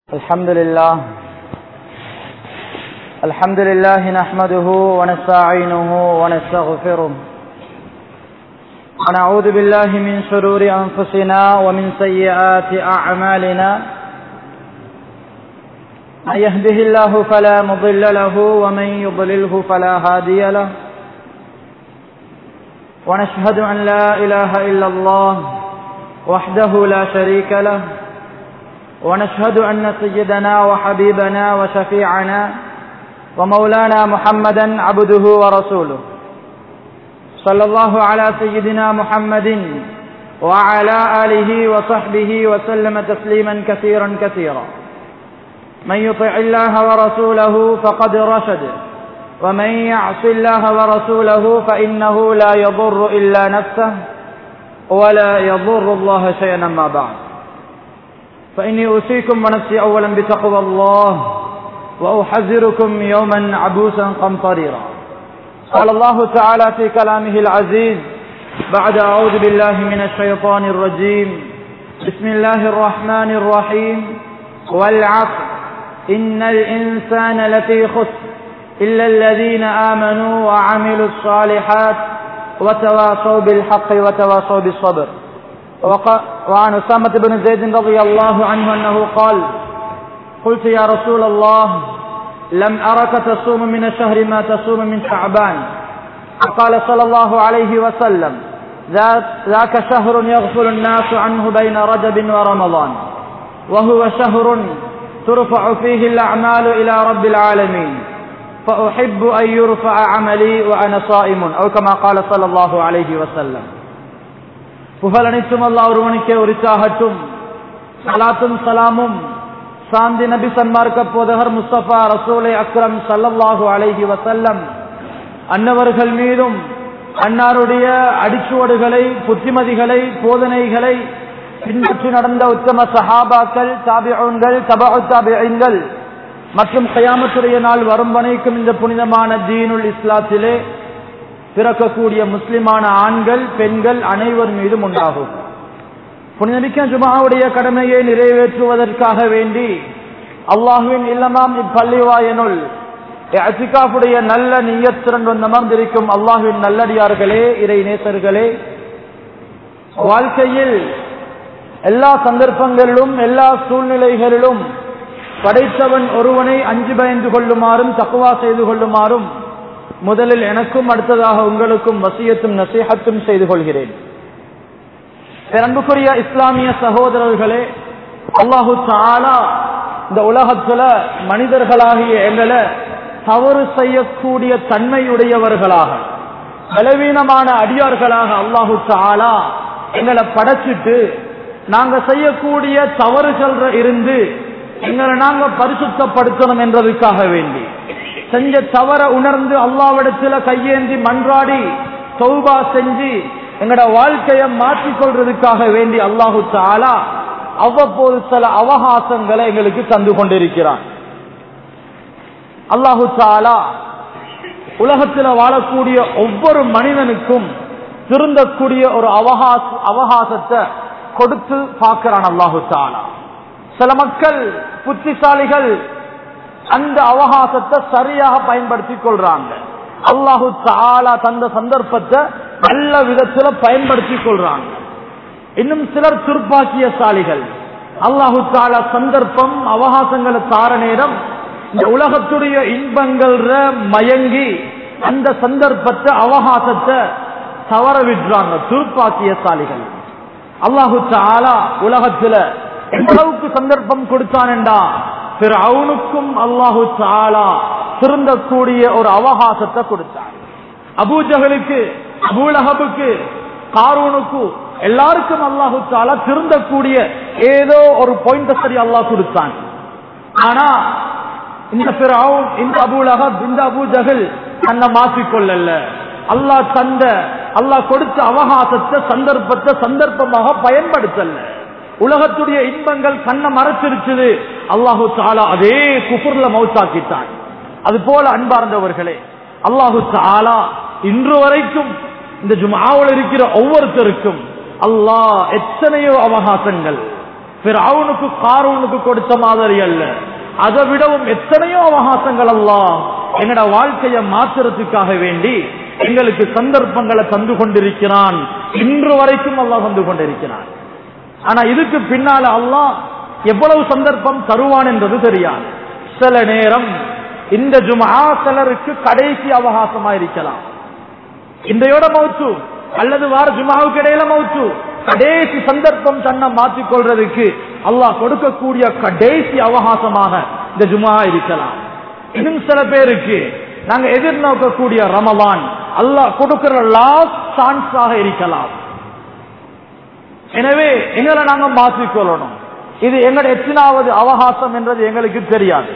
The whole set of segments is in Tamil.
الحمد لله الحمد لله نحمده ونستعينه ونستغفره ونعوذ بالله من شرور أنفسنا ومن سيئات أعمالنا من يهده الله فلا مضل له ومن يضلله فلا هادي له ونشهد أن لا إله إلا الله وحده لا شريك له ونشهد أن سيدنا وحبيبنا وشفيعنا ومولانا محمدا عبده ورسوله صلى الله على سيدنا محمد وعلى آله وصحبه وسلم تسليما كثيرا كثيرا من يطع الله ورسوله فقد رشد ومن يعص الله ورسوله فإنه لا يضر إلا نفسه ولا يضر الله شيئا ما بعد فإني أوصيكم ونفسي أولا بتقوى الله وأحذركم يوما عبوسا قمطريرا قال الله تعالى في كلامه العزيز بعد أعوذ بالله من الشيطان الرجيم بسم الله الرحمن الرحيم والعصر إن الإنسان لفي خسر إلا الذين آمنوا وعملوا الصالحات وتواصوا بالحق وتواصوا بالصبر وعن أسامة بن زيد رضي الله عنه أنه قال قلت يا رسول الله لم أرك تصوم من الشهر ما تصوم من شعبان فقال صلى الله عليه وسلم ذاك شهر يغفل الناس عنه بين رجب ورمضان وهو شهر ترفع فيه الأعمال إلى رب العالمين فأحب أن يرفع عملي وأنا صائم أو كما قال صلى الله عليه وسلم புகழ் அனைத்தும் அல்லா ஒருவனுக்கே உரித்தாகட்டும் சலாத்தும் சலாமும் சாந்தி நபி சன்மார்க்க போதகர் முஸ்தபா ரசூலை அக்ரம் சல்லல்லாஹு அலைஹி வசல்லம் அன்னவர்கள் மீதும் அன்னாருடைய அடிச்சுவடுகளை புத்திமதிகளை போதனைகளை பின்பற்றி நடந்த உத்தம சஹாபாக்கள் தாபிகள் தபு தாபியங்கள் மற்றும் கயாமத்துடைய நாள் வரும் வனைக்கும் இந்த புனிதமான தீனுல் இஸ்லாத்திலே பிறக்கக்கூடிய முஸ்லிமான ஆண்கள் பெண்கள் அனைவர் மீதும் உண்டாகும் புனிதமிக்க ஜுமாவுடைய கடமையை நிறைவேற்றுவதற்காக வேண்டி அல்லாஹுவின் இல்லமாம் இப்பள்ளிவாயனுள் அத்திகாஃபுடைய நல்ல நீயத்துடன் வந்து அமர்ந்திருக்கும் அல்லாஹுவின் நல்லடியார்களே இறை நேசர்களே வாழ்க்கையில் எல்லா சந்தர்ப்பங்களிலும் எல்லா சூழ்நிலைகளிலும் படைத்தவன் ஒருவனை அஞ்சு பயந்து கொள்ளுமாறும் தக்குவா செய்து கொள்ளுமாறும் முதலில் எனக்கும் அடுத்ததாக உங்களுக்கும் வசியத்தும் நசீகத்தும் செய்து கொள்கிறேன் அன்புக்குரிய இஸ்லாமிய சகோதரர்களே அல்லாஹு தாலா இந்த உலகத்துல மனிதர்களாகிய எங்களை தவறு செய்யக்கூடிய தன்மையுடையவர்களாக பலவீனமான அடியார்களாக அல்லாஹு தாலா எங்களை படைச்சிட்டு நாங்க செய்யக்கூடிய தவறுகள் இருந்து எங்களை நாங்க பரிசுத்தப்படுத்தணும் என்றதுக்காக வேண்டி செஞ்ச தவற உணர்ந்து அல்லாவிடத்துல கையேந்தி மன்றாடி சௌபா செஞ்சு எங்கட வாழ்க்கையை மாற்றிக்கொள்றதுக்காக வேண்டி அல்லாஹு தாலா அவ்வப்போது சில அவகாசங்களை எங்களுக்கு தந்து கொண்டிருக்கிறான் அல்லாஹு தாலா உலகத்தில் வாழக்கூடிய ஒவ்வொரு மனிதனுக்கும் திருந்தக்கூடிய ஒரு அவகாச அவகாசத்தை கொடுத்து பார்க்கிறான் அல்லாஹு தாலா சில மக்கள் புத்திசாலிகள் அந்த அவகாசத்தை சரியாக பயன்படுத்தி கொள்றாங்க அல்லாஹு தாலா தந்த சந்தர்ப்பத்தை நல்ல விதத்துல பயன்படுத்தி கொள்றாங்க இன்னும் சிலர் துர்ப்பாக்கியசாலிகள் அல்லாஹு தாலா சந்தர்ப்பம் அவகாசங்களை தார நேரம் இந்த உலகத்துடைய இன்பங்கள் மயங்கி அந்த சந்தர்ப்பத்தை அவகாசத்தை தவற விடுறாங்க துர்ப்பாக்கியசாலிகள் அல்லாஹு தாலா உலகத்துல எவ்வளவுக்கு சந்தர்ப்பம் கொடுத்தானண்டா திரு அவனுக்கும் அல்லாஹு தாலா திருந்தக்கூடிய ஒரு அவகாசத்தை கொடுத்தார் அபூஜகளுக்கு அபூலகபுக்கு காரூனுக்கு எல்லாருக்கும் அல்லாஹு தாலா திருந்தக்கூடிய ஏதோ ஒரு பாயிண்ட் சரி அல்லாஹ் கொடுத்தான் ஆனா இந்த பிறவுன் இந்த அபூலகப் இந்த அபூஜகல் தன்னை மாற்றிக்கொள்ளல அல்லாஹ் தந்த அல்லாஹ் கொடுத்த அவகாசத்தை சந்தர்ப்பத்தை சந்தர்ப்பமாக பயன்படுத்தல உலகத்துடைய இன்பங்கள் கண்ணை மறைச்சிருச்சுது அல்லாஹு தாலா அதே குஃபுர்ல மௌத்தாக்கிட்டான் அது போல அன்பார்ந்தவர்களே அல்லாஹு தாலா இன்று வரைக்கும் இந்த ஜுமாவில் இருக்கிற ஒவ்வொருத்தருக்கும் அல்லாஹ் எத்தனையோ அவகாசங்கள் பிறவுனுக்கு காரூனுக்கு கொடுத்த மாதிரி அல்ல அதை விடவும் எத்தனையோ அவகாசங்கள் எல்லாம் எங்கட வாழ்க்கையை மாற்றுறதுக்காக வேண்டி எங்களுக்கு சந்தர்ப்பங்களை தந்து கொண்டிருக்கிறான் இன்று வரைக்கும் அல்லாஹ் தந்து கொண்டிருக்கிறான் ஆனா இதுக்கு பின்னால அல்லாஹ் எவ்வளவு சந்தர்ப்பம் தருவான் என்பது தெரியாது சில நேரம் இந்த ஜுமா சிலருக்கு கடைசி அவகாசமா இருக்கலாம் இன்றையோட மவுச்சு அல்லது வார ஜுமாவுக்கு இடையில மவுச்சு கடைசி சந்தர்ப்பம் தன்னை மாற்றிக் கொள்றதுக்கு அல்லாஹ் கொடுக்கக்கூடிய கடைசி அவகாசமாக இந்த ஜுமா இருக்கலாம் இன்னும் சில பேருக்கு நாங்க எதிர்நோக்கக்கூடிய ரமலான் அல்லாஹ் கொடுக்கிற லாஸ்ட் சான்ஸாக இருக்கலாம் எனவே எங்களை நாங்க மாற்றிக்கொள்ளணும் இது எங்களோட எத்தனாவது அவகாசம் என்றது எங்களுக்கு தெரியாது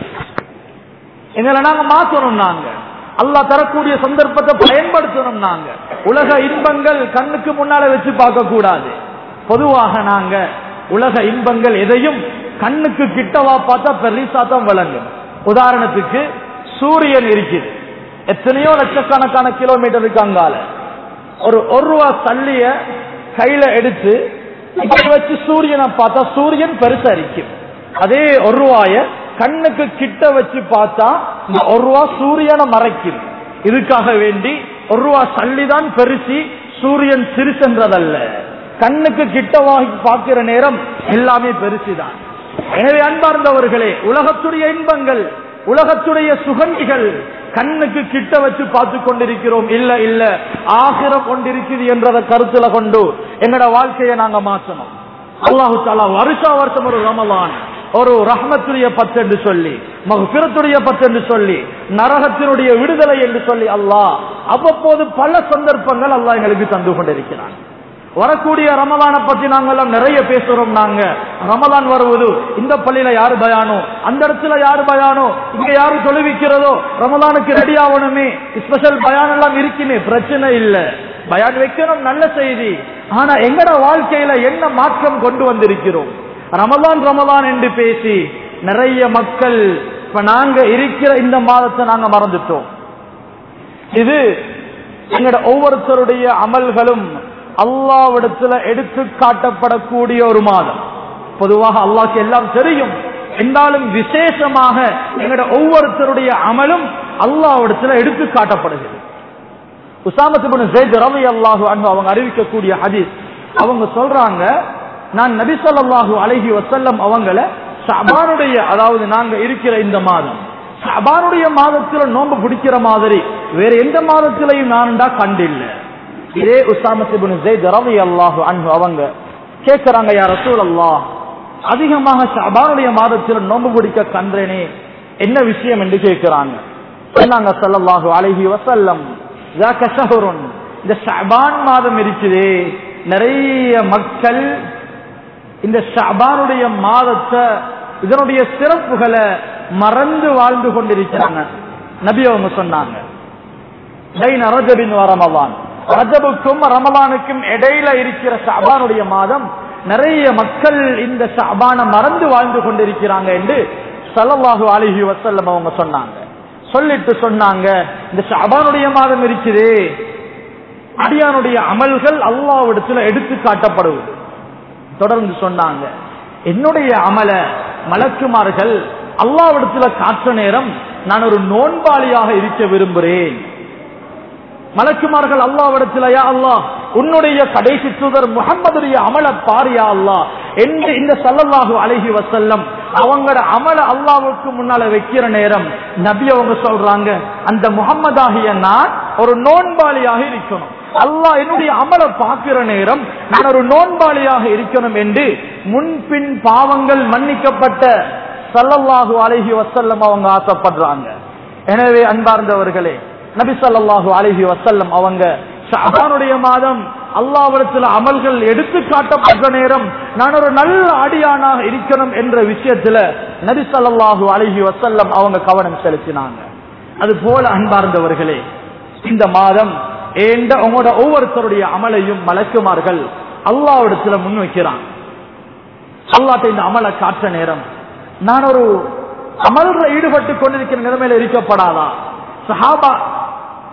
எங்களை நாங்க மாற்றணும் நாங்க அல்லாஹ் தரக்கூடிய சந்தர்ப்பத்தை பயன்படுத்தணும் நாங்க உலக இன்பங்கள் கண்ணுக்கு முன்னால வச்சு பார்க்க கூடாது பொதுவாக நாங்க உலக இன்பங்கள் எதையும் கண்ணுக்கு கிட்டவா பார்த்தா பெரிசா தான் விளங்கும் உதாரணத்துக்கு சூரியன் இருக்குது எத்தனையோ லட்சக்கணக்கான கிலோமீட்டருக்கு அங்கால ஒரு ஒரு ரூபா தள்ளிய கையில எடுத்து இப்படி வச்சு சூரியனை பார்த்தா சூரியன் பெருசா இருக்கும் அதே ஒரு ரூபாய கண்ணுக்கு கிட்ட வச்சு பார்த்தா இந்த ஒரு ரூபா சூரியனை மறைக்கும் இதுக்காக வேண்டி ஒரு ரூபா சல்லிதான் பெருசி சூரியன் சிறுசென்றதல்ல கண்ணுக்கு கிட்டவாகி பார்க்கிற நேரம் எல்லாமே பெருசுதான் எனவே அன்பார்ந்தவர்களே உலகத்துடைய இன்பங்கள் உலகத்துடைய சுகண்டிகள் கண்ணுக்கு கிட்ட வச்சு பார்த்து கொண்டிருக்கிறோம் இல்ல இல்ல ஆகிரம் கொண்டிருக்குது என்றத கருத்துல கொண்டு எங்கட வாழ்க்கையை நாங்க மாற்றணும் அல்லாஹு தாலா வருஷா வருஷம் ஒரு ரமலான் ஒரு ரஹ்மத்துடைய பத்து என்று சொல்லி மகபிரத்துடைய பத்து என்று சொல்லி நரகத்தினுடைய விடுதலை என்று சொல்லி அல்லாஹ் அவ்வப்போது பல சந்தர்ப்பங்கள் அல்லாஹ் எங்களுக்கு தந்து கொண்டிருக்கிறான் வரக்கூடிய ரமலான பத்தி நாங்கெல்லாம் நிறைய பேசுறோம் நாங்க ரமலான் வருவது இந்த பள்ளியில யாரு பயானோ அந்த இடத்துல யாரு பயானோ இங்க யாரு தொழுவிக்கிறதோ ரமலானுக்கு ரெடி ஆகணுமே ஸ்பெஷல் பயான் எல்லாம் இருக்குமே பிரச்சனை இல்ல பயான் வைக்கணும் நல்ல செய்தி ஆனா எங்கட வாழ்க்கையில என்ன மாற்றம் கொண்டு வந்திருக்கிறோம் ரமலான் ரமலான் என்று பேசி நிறைய மக்கள் இப்ப நாங்க இருக்கிற இந்த மாதத்தை நாங்க மறந்துட்டோம் இது எங்கட ஒவ்வொருத்தருடைய அமல்களும் அல்லாவிடத்துல எடுத்து காட்டப்படக்கூடிய ஒரு மாதம் பொதுவாக அல்லாஹ்க்கு எல்லாம் தெரியும் என்றாலும் விசேஷமாக எங்கட ஒவ்வொருத்தருடைய அமலும் அல்லாவிடத்துல எடுத்து காட்டப்படுகிறது உசாமத்து ஜெயித் ரவி அல்லாஹு அன்பு அவங்க அறிவிக்கக்கூடிய ஹதீஸ் அவங்க சொல்றாங்க நான் நபி ஸல்லல்லாஹு அலைஹி வஸல்லம் அவங்கள ஷஅபானுடைய அதாவது நாங்க இருக்கிற இந்த மாதம் ஷஅபானுடைய மாதத்துல நோன்பு பிடிக்கிற மாதிரி வேற எந்த மாதத்திலையும் நான்டா கண்டில்லை இதே உசாமத்திபுன் ஜெயித் ரவி அல்லாஹு அன்பு அவங்க கேட்கிறாங்க யார் ரசூல் அல்லாஹ் அதிகமாக ஷபானுடைய மாதத்தில் நோன்பு பிடிக்க கன்றேனே என்ன விஷயம் என்று கேட்கிறாங்க சொன்னாங்க ஸல்லல்லாஹு அலைஹி வஸல்லம் ذاك شهر இந்த ஷபான் மாதம் இருக்குதே நிறைய மக்கள் இந்த ஷபானுடைய மாதத்தை இதனுடைய சிறப்புகளை மறந்து வாழ்ந்து கொண்டிருக்கிறாங்க நபி அவங்க சொன்னாங்க பைன ரஜபின் வ ரமலான் ரஜபுக்கும் ரமலானுக்கும் இடையில இருக்கிற ஷாபானுடைய மாதம் நிறைய மக்கள் இந்த ஷாபான மறந்து வாழ்ந்து கொண்டிருக்கிறாங்க என்று சல்லல்லாஹு அலிஹி வசல்லம் அவங்க சொன்னாங்க சொல்லிட்டு சொன்னாங்க இந்த ஷாபானுடைய மாதம் இருக்குது அடியானுடைய அமல்கள் அல்லாவிடத்துல எடுத்து காட்டப்படுவது தொடர்ந்து சொன்னாங்க என்னுடைய அமல மலக்குமார்கள் அல்லாவிடத்துல காற்ற நேரம் நான் ஒரு நோன்பாளியாக இருக்க விரும்புகிறேன் மலக்குமார்கள் அல்லாவிடத்தில் யா அல்லாஹ் உன்னுடைய கடைசி தூதர் முகம்மதுடைய அமல பாரியா அல்லாஹ் என்று இந்த சல்லல்லாஹு அழகி வசல்லம் அவங்களோட அமல அல்லாவுக்கு முன்னால வைக்கிற நேரம் நபி அவங்க சொல்றாங்க அந்த முகம்மதாகிய நான் ஒரு நோன்பாளியாக இருக்கணும் அல்லாஹ் என்னுடைய அமல பார்க்கிற நேரம் நான் ஒரு நோன்பாளியாக இருக்கணும் என்று முன்பின் பாவங்கள் மன்னிக்கப்பட்ட சல்லல்லாஹு அழகி வசல்லம் அவங்க ஆசைப்படுறாங்க எனவே அன்பார்ந்தவர்களே நபி ஸல்லல்லாஹு அலைஹி வஸல்லம் அவங்க ஷஅபானுடைய மாதம் அல்லாஹ்விடத்தில் அமல்கள் எடுத்து காட்டப்பட்ட நேரம் நான் ஒரு நல்ல அடியானாக இருக்கணும் என்ற விஷயத்துல நபி ஸல்லல்லாஹு அலைஹி வஸல்லம் அவங்க கவனம் செலுத்தினாங்க அது போல அன்பார்ந்தவர்களே இந்த மாதம் ஏண்ட உங்களோட ஒவ்வொருத்தருடைய அமலையும் மலக்குமார்கள் அல்லாஹ்விடத்துல முன் வைக்கிறான் அல்லாட்ட இந்த அமலை காற்ற நேரம் நான் ஒரு அமல்ல ஈடுபட்டு கொண்டிருக்கிற நிலைமையில இருக்கப்படாதா சஹாபா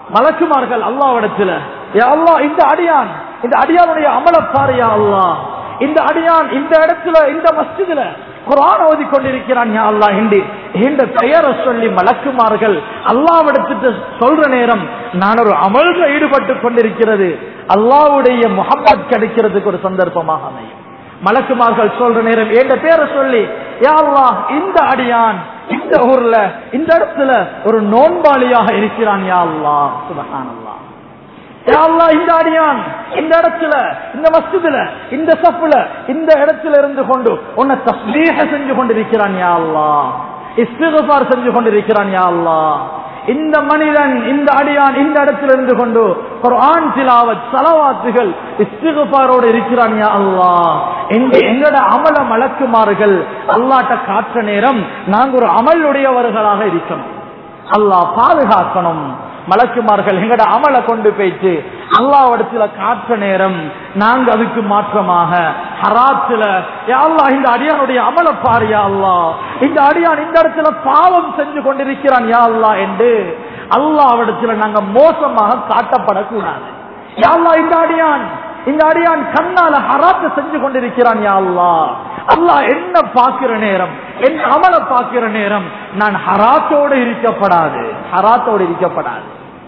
மலக்குமார்கள் அல்லாவிடத்துல யா அல்லாஹ் இந்த அடியான் இந்த அடியானுடைய அமல பாரு யா அல்லாஹ் இந்த அடியான் இந்த இடத்துல இந்த மஸ்ஜிதுல குரான் ஓதி கொண்டிருக்கிறான் யா அல்லாஹ் என்று இந்த பெயரை சொல்லி மலக்குமார்கள் அல்லாவிடத்திட்டு சொல்ற நேரம் நான் ஒரு அமல்ல ஈடுபட்டு கொண்டிருக்கிறது அல்லாவுடைய முகம்மத் கிடைக்கிறதுக்கு ஒரு சந்தர்ப்பமாக அமையும் மலக்குமார்கள் சொல்ற நேரம் என்ற பேரை சொல்லி யா அல்லாஹ் இந்த அடியான் இந்த ஊர்ல இந்த இடத்துல ஒரு நோன்பாளியாக இருக்கிறான் யா அல்லாஹ் சுபஹானல்லாஹ் யா அல்லாஹ் இந்த அடியான் இந்த இடத்துல இந்த மஸ்ஜிதுல இந்த சப்புல இந்த இடத்துல இருந்து கொண்டு உன்னை தஸ்மீக செஞ்சு கொண்டிருக்கிறான் யா அல்லாஹ் இஸ்திகுபார் செஞ்சு கொண்டிருக்கிறான் யா அல்லாஹ் இந்த மனிதன் இந்த அடியான் இந்த இடத்துல இருந்து கொண்டு குர்ஆன் திலாவத் சலவாத்துகள் இஸ்திகுபாரோடு இருக்கிறான் யா அல்லாஹ் எங்க எங்கட அமல மலக்குமார்கள் அல்லாட்ட காற்ற நேரம் நாங்க ஒரு அமலுடையவர்களாக இருக்கணும் அல்லாஹ் பாதுகாக்கணும் மலக்குமார்கள் எங்கட அமலை கொண்டு போயிட்டு அல்லாவிடத்துல காற்ற நேரம் நாங்க அதுக்கு மாற்றமாக ஹராத்துல யா அல்லாஹ் இந்த அடியானுடைய அமல பாரு யா அல்லாஹ் இந்த அடியான் இந்த இடத்துல பாவம் செஞ்சு கொண்டிருக்கிறான் யா அல்லாஹ் என்று அல்லாவிடத்துல நாங்க மோசமாக காட்டப்படக்கூடாது யா அல்லாஹ் இந்த அடியான் இந்த அடியான் கண்ணால ஹராத்த செஞ்சு கொண்டிருக்கிறான் யா அல்லாஹ் அல்லாஹ் என்ன பார்க்கிற நேரம் என் அமல பார்க்கிற நேரம் நான் ஹராத்தோடு இருக்கப்படாது ஹராத்தோடு இருக்கப்படாது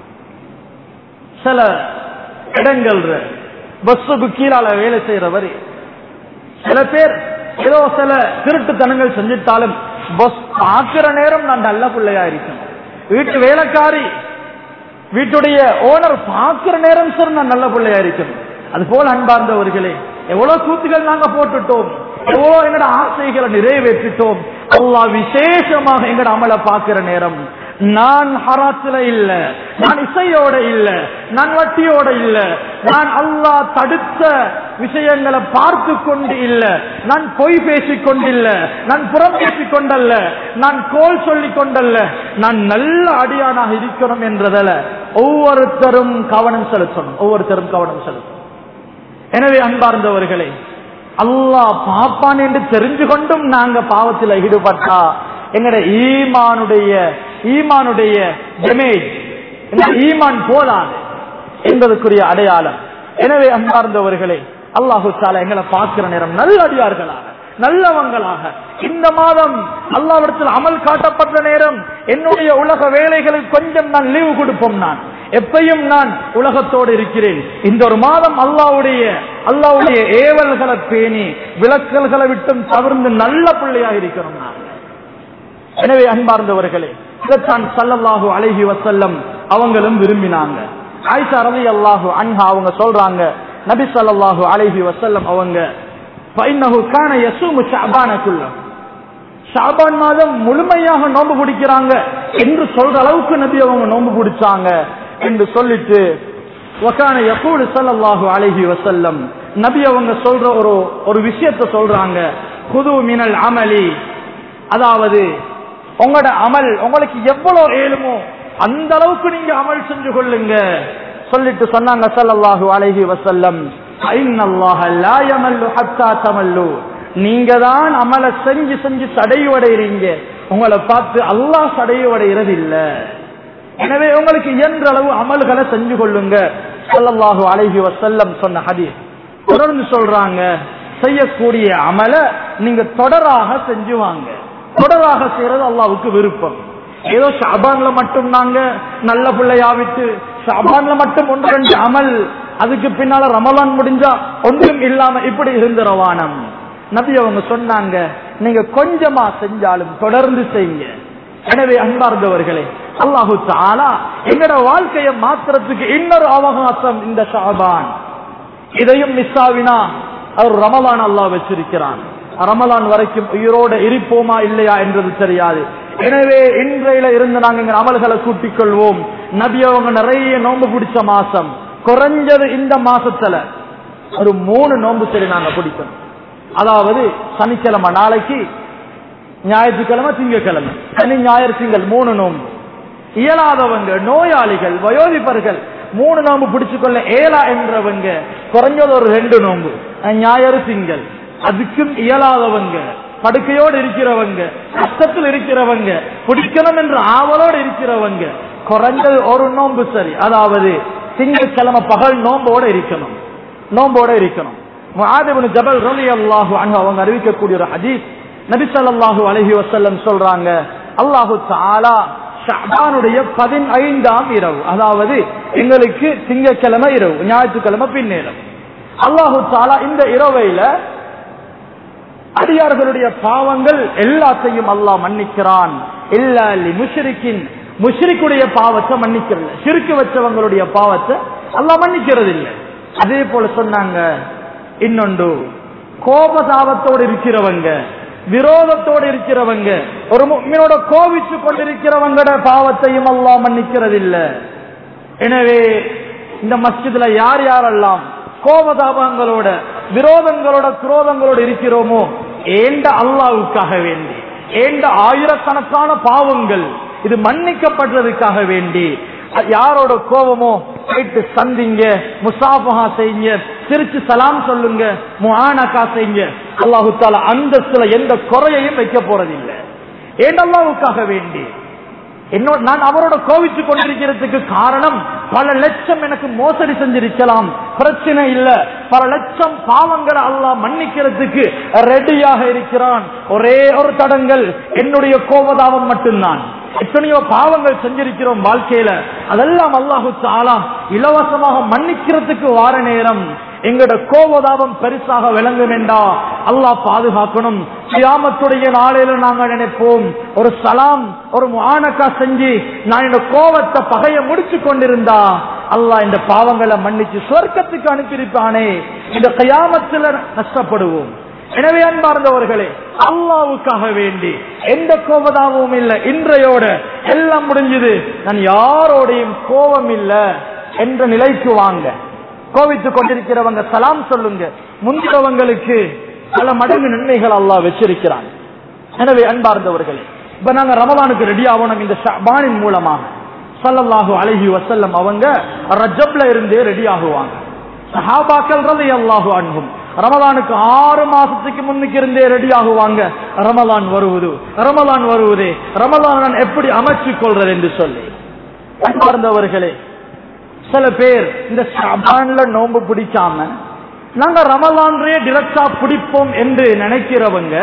சில இடங்கள் பஸ்ஸுக்கு கீழால வேலை செய்யறவர் சில பேர் ஏதோ சில திருட்டுத்தனங்கள் செஞ்சிட்டாலும் பஸ் பார்க்கிற நேரம் நான் நல்ல பிள்ளையா இருக்கணும் வீட்டு வேலைக்காரி வீட்டுடைய ஓனர் பார்க்கிற நேரம் சார் நான் நல்ல பிள்ளையா இருக்கணும் அது போல அன்பார்ந்தவர்களே எவ்வளவு கூத்துகள் நாங்க போட்டுட்டோம் எவ்வளவு எங்கட ஆசைகளை நிறைவேற்றிட்டோம் அல்லாஹ் விசேஷமாக எங்கட அமல பார்க்கிற நேரம் நான் ஹராத்துல இல்ல நான் இசையோட இல்ல நான் வட்டியோட இல்ல நான் அல்லாஹ் தடுத்த விஷயங்களை பார்த்து கொண்டு இல்ல நான் பொய் பேசிக் கொண்டில்ல நான் புறம் பேசிக் கொண்டல்ல நான் கோல் சொல்லிக் கொண்டல்ல நான் நல்ல அடியானாக இருக்கணும் என்றதில் ஒவ்வொருத்தரும் கவனம் செலுத்தணும் ஒவ்வொருத்தரும் கவனம் செலுத்தணும் எனவே அன்பார்ந்தவர்களே அல்லாஹ் பாப்பான் என்று தெரிஞ்சு கொண்டும் நாங்க பாவத்தில் ஈடுபட்டா எங்கட ஈமானுடைய ஈமானுடைய டெமேஜ் ஈமான் போலாது என்பதற்குரிய அடையாளம் எனவே அன்பார்ந்தவர்களே அல்லாஹு தாலா எங்களை பார்க்கிற நேரம் நல்ல அடியார்களாக நல்லவங்களாக இந்த மாதம் அல்லாவிடத்தில் அமல் காட்டப்பட்ட நேரம் என்னுடைய உலக வேலைகளுக்கு கொஞ்சம் நான் லீவு கொடுப்போம் நான் எப்பையும் நான் உலகத்தோடு இருக்கிறேன் இந்த ஒரு மாதம் அல்லாவுடைய அல்லாவுடைய ஏவல்களை பேணி விளக்கல்களை விட்டும் தவிர்ந்து நல்ல பிள்ளையாக இருக்கிறோம் நான் எனவே அன்பார்ந்தவர்களே இதைத்தான் சல்லல்லாஹு அலைஹி வசல்லம் அவங்களும் விரும்பினாங்க ஆயிஷா ரவி அல்லாஹு அன்ஹா அவங்க சொல்றாங்க நபி சல்லாஹு அலைஹி வசல்லம் அவங்க பைனஹு கான யசூமு ஷஅபானக்குள்ள ஷாபான் மாதம் முழுமையாக நோன்பு பிடிக்கிறாங்க என்று சொல்ற அளவுக்கு நபி அவங்க நோன்பு பிடிச்சாங்க என்று சொல்லிட்டு வக்கான யகூடு ஸல்லல்லாஹு அலைஹி வஸல்லம் நபி அவங்க சொல்ற ஒரு ஒரு விஷயத்தை சொல்றாங்க குது மினல் அமலி அதாவது உங்களோட அமல் உங்களுக்கு எவ்வளவு ஏழுமோ அந்த அளவுக்கு நீங்க அமல் செஞ்சு கொள்ளுங்க சொல்லிட்டு சொன்னாங்க ஸல்லல்லாஹு அலைஹி வஸல்லம் ஐன்னல்லாஹ லா யமல்லு ஹத்தா தமல்லு நீங்க தான் அமல செஞ்சு செஞ்சு சடைவடைறீங்க உங்களை பார்த்து அல்லாஹ் சடைவடைகிறது இல்ல எனவே உங்களுக்கு இயன்ற அளவு அமல்களை செஞ்சு கொள்ளுங்க ஸல்லல்லாஹு அலைஹி வஸல்லம் சொன்ன ஹதீஸ் தொடர்ந்து சொல்றாங்க செய்யக்கூடிய அமல நீங்க தொடராக செஞ்சு வாங்க தொடராக செய்யறது அல்லாவுக்கு விருப்பம் ஏதோ ஷாபான்ல மட்டும் நாங்க நல்ல பிள்ளையாவிட்டு ஷாபான்ல மட்டும் ஒன்று ரெண்டு அமல் அதுக்கு பின்னால ரமலான் முடிஞ்சா ஒன்றும் இல்லாம இப்படி இருந்துறவானம் நபி அவங்க சொன்னாங்க நீங்க கொஞ்சமா செஞ்சாலும் தொடர்ந்து செய்யுங்க எனவே அன்பார்ந்தவர்களே அல்லாஹு தாலா எங்கட வாழ்க்கையை மாத்துறதுக்கு இன்னொரு அவகாசம் இந்த ஷாபான் இதையும் மிஸ் ஆவினா அவர் ரமலான் அல்லாஹ் வச்சிருக்கிறான் ரமலான் வரைக்கும் உயிரோட இருப்போமா இல்லையா என்றது தெரியாது எனவே இன்றையில இருந்து நாங்க எங்க அமல்களை கூட்டிக் கொள்வோம் நபி அவங்க நிறைய நோன்பு பிடிச்ச மாசம் குறைஞ்சது இந்த மாசத்துல ஒரு மூணு நோன்பு சரி நாங்க பிடிக்கணும் அதாவது சனிக்கிழமை நாளைக்கு ஞாயிற்றுக்கிழமை திங்கக்கிழமை சனி ஞாயிறு திங்கள் மூணு நோன்பு இயலாதவங்க நோயாளிகள் வயோதிபர்கள் மூணு நோன்பு பிடிச்சுக்கொள்ள ஏலா என்றவங்க குறைஞ்சது ஒரு ரெண்டு நோன்பு ஞாயிறு திங்கள் அதுக்கும் இயலாதவங்க படுக்கையோடு இருக்கிறவங்க கஷ்டத்தில் இருக்கிறவங்க பிடிக்கணும் என்ற ஆவலோடு இருக்கிறவங்க குறைஞ்சது ஒரு நோன்பு சரி அதாவது திங்கட்கிழமை பகல் நோம்போட இருக்கணும் நோம்போட இருக்கணும் முஆதிபின் ஜபல் ரலியல்லாஹு அன்ஹு அவங்க அறிவிக்கக்கூடிய ஒரு ஹதீஸ் நபி ஸல்லல்லாஹு அலைஹி வஸல்லம் சொல்றாங்க அல்லாஹு தஆலா ஷஅபானுடைய பதினைந்தாம் இரவு அதாவது எங்களுக்கு திங்கட்கிழமை இரவு ஞாயிற்றுக்கிழமை பின்னேரம் அல்லாஹு தாலா இந்த இரவையில அடியார்களுடைய பாவங்கள் எல்லாத்தையும் அல்லாஹ் மன்னிக்கிறான் இல்ல முஷரிக்கின் முஷ்ரிக்குடைய பாவத்தை மன்னிக்கிறது சிறுக்கு வச்சவங்களுடைய பாவத்தை அல்லாஹ் மன்னிக்கிறது இல்லை அதே போல சொன்னாங்க இன்னொன்று கோபதாபத்தோடு இருக்கிறவங்க விரோதத்தோடு இருக்கிறவங்க ஒரு முக்மினோட கோவிச்சு கொண்டிருக்கிறவங்களோட பாவத்தையும் அல்லாஹ் மன்னிக்கிறது இல்லை எனவே இந்த மஸ்ஜிதுல யார் யாரெல்லாம் கோபதாபங்களோட விரோதங்களோட குரோதங்களோட இருக்கிறோமோ ஏண்ட அல்லாவுக்காக வேண்டி ஏண்ட ஆயிரக்கணக்கான பாவங்கள் இது மன்னிக்கப்படுறதுக்காக வேண்டி யாரோட கோபமோ போயிட்டு சந்திங்க முசாபகா செய்யுங்க சிரிச்சு சலாம் சொல்லுங்க முஆனகா செய்யுங்க அல்லாஹு தாலா அந்தஸ்துல எந்த குறையையும் வைக்க போறதில்லை ஏன் அல்லாவுக்காக வேண்டி என்னோட நான் அவரோட கோவிச்சு கொண்டிருக்கிறதுக்கு காரணம் பல லட்சம் எனக்கு மோசடி செஞ்சிருக்கலாம் பிரச்சனை இல்ல பல லட்சம் பாவங்களை அல்லாஹ் மன்னிக்கிறதுக்கு ரெடியாக இருக்கிறான் ஒரே ஒரு தடங்கள் என்னுடைய கோபதாபம் மட்டும்தான் எத்தனையோ பாவங்கள் செஞ்சிருக்கிறோம் வாழ்க்கையில அதெல்லாம் அல்லாஹு தாலா இலவசமாக மன்னிக்கிறதுக்கு வார நேரம் எங்கட கோபதாபம் பெருசாக விளங்க வேண்டாம் அல்லாஹ் பாதுகாக்கணும் கியாமத்துடைய நாளையில நாங்க நினைப்போம் ஒரு சலாம் ஒரு முஆனக்கா செஞ்சு நான் இந்த கோபத்தை பகைய முடிச்சு கொண்டிருந்தா அல்லாஹ் இந்த பாவங்களை மன்னிச்சு சொர்க்கத்துக்கு அனுப்பியிருப்பானே இந்த கயாமத்துல நஷ்டப்படுவோம் எனவே அன்பார்ந்தவர்களே அல்லாவுக்காக வேண்டி எந்த கோபதாபமும் இல்லை இன்றையோட எல்லாம் முடிஞ்சது நான் யாரோடையும் கோபம் இல்ல என்ற நிலைக்கு வாங்க கோவித்துக் கொண்டிருக்கிறவங்க சலாம் சொல்லுங்க முந்திரவங்களுக்கு பல மடங்கு நன்மைகள் அல்லாஹ் வச்சிருக்கிறான் எனவே அன்பார்ந்தவர்களே இப்ப நாங்க ரமலானுக்கு ரெடி ஆகணும் இந்த ஷபானின் மூலமாக சல்லல்லாஹு அலைஹி வசல்லம் அவங்க ரஜப்ல இருந்தே ரெடி ஆகுவாங்க சஹாபாக்கள் ரலி அல்லாஹு அன்ஹும் ரமலானுக்கு ஆறு மாசத்துக்கு முன்னுக்கு இருந்தே ரெடி ஆகுவாங்க ரமலான் வருவது ரமலான் வருவதே ரமலான் நான் எப்படி அமைச்சுக் கொள்றது என்று சொல்லி அன்பார்ந்தவர்களே சில பேர் இந்த ஷபான்ல நோன்பு பிடிக்காம நாங்க ரமலான்லயே டிரெக்டா பிடிப்போம் என்று நினைக்கிறவங்க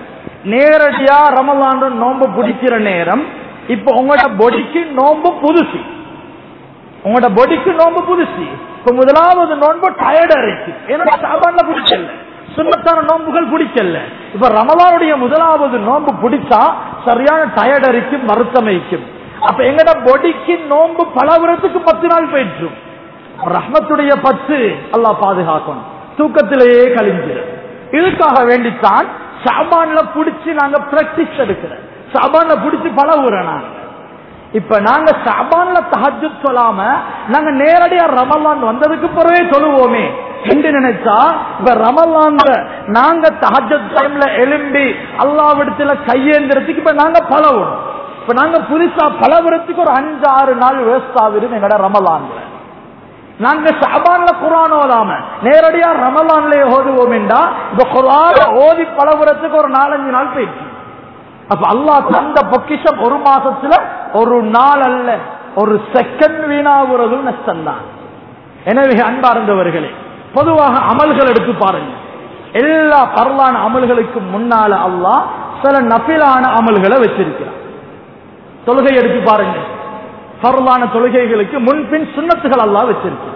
நேரடியா ரமலான் நோன்பு பிடிக்கிற நேரம் இப்ப உங்களோட பொடிக்கு நோன்பு புதுசு உங்களோட பொடிக்கு நோன்பு புதுசு இப்ப முதலாவது நோன்பு டயர்டா இருக்கு ஏன்னா சாபான்ல பிடிக்கல சுண்ணத்தான நோன்புகள் பிடிக்கல இப்ப ரமலானுடைய முதலாவது நோன்பு பிடிச்சா சரியான டயர்ட் அரிக்கும் வருத்தமைக்கும் அப்ப எங்கட பொடிக்கு நோன்பு பலவரத்துக்கு பத்து நாள் போயிட்டு ரஹ்மத்துடைய பத்து அல்லாஹ் பாதுகாக்கணும் தூக்கத்திலேயே கழிஞ்சிடும் இதுக்காக வேண்டித்தான் சாபான்ல புடிச்சு நாங்க பிராக்டிஸ் எடுக்கிறோம் சாபான்ல புடிச்சு பழகுறோம் நாங்க இப்ப நாங்க சாபான்ல தஹஜ் சொல்லாம நாங்க நேரடியா ரமலான் வந்ததுக்கு பிறவே சொல்லுவோமே என்று நினைச்சா இப்ப ரமலான்ல நாங்க தஹஜ் டைம்ல எலும்பி அல்லாவிடத்துல கையேந்திரத்துக்கு இப்ப நாங்க பழகணும் இப்ப நாங்க புதுசா பழகுறதுக்கு ஒரு அஞ்சு ஆறு நாள் வேஸ்ட் ஆகுது எங்கட ரமலான்ல நாங்க ஷாபான்ல குரான் ஓதாம நேரடியா ரமலான்ல ஓதுவோம் என்றா இப்ப குரான ஓதி பழகுறதுக்கு ஒரு நாலஞ்சு நாள் போயிடுச்சு அப்ப அல்லாஹ் தந்த பொக்கிஷம் ஒரு மாசத்துல ஒரு நாள் அல்ல ஒரு செகண்ட் வீணாகுறது நஷ்டம்தான் எனவே அன்பார்ந்தவர்களே பொதுவாக அமல்கள் எடுத்து பாருங்க எல்லா பரலான அமல்களுக்கு முன்னால அல்லாஹ் சில நபிலான அமல்களை வச்சிருக்கிறான் தொழுகை எடுத்து பாருங்க பரலான தொழுகைகளுக்கு முன்பின் சுண்ணத்துகள் எல்லாம் வச்சிருக்கு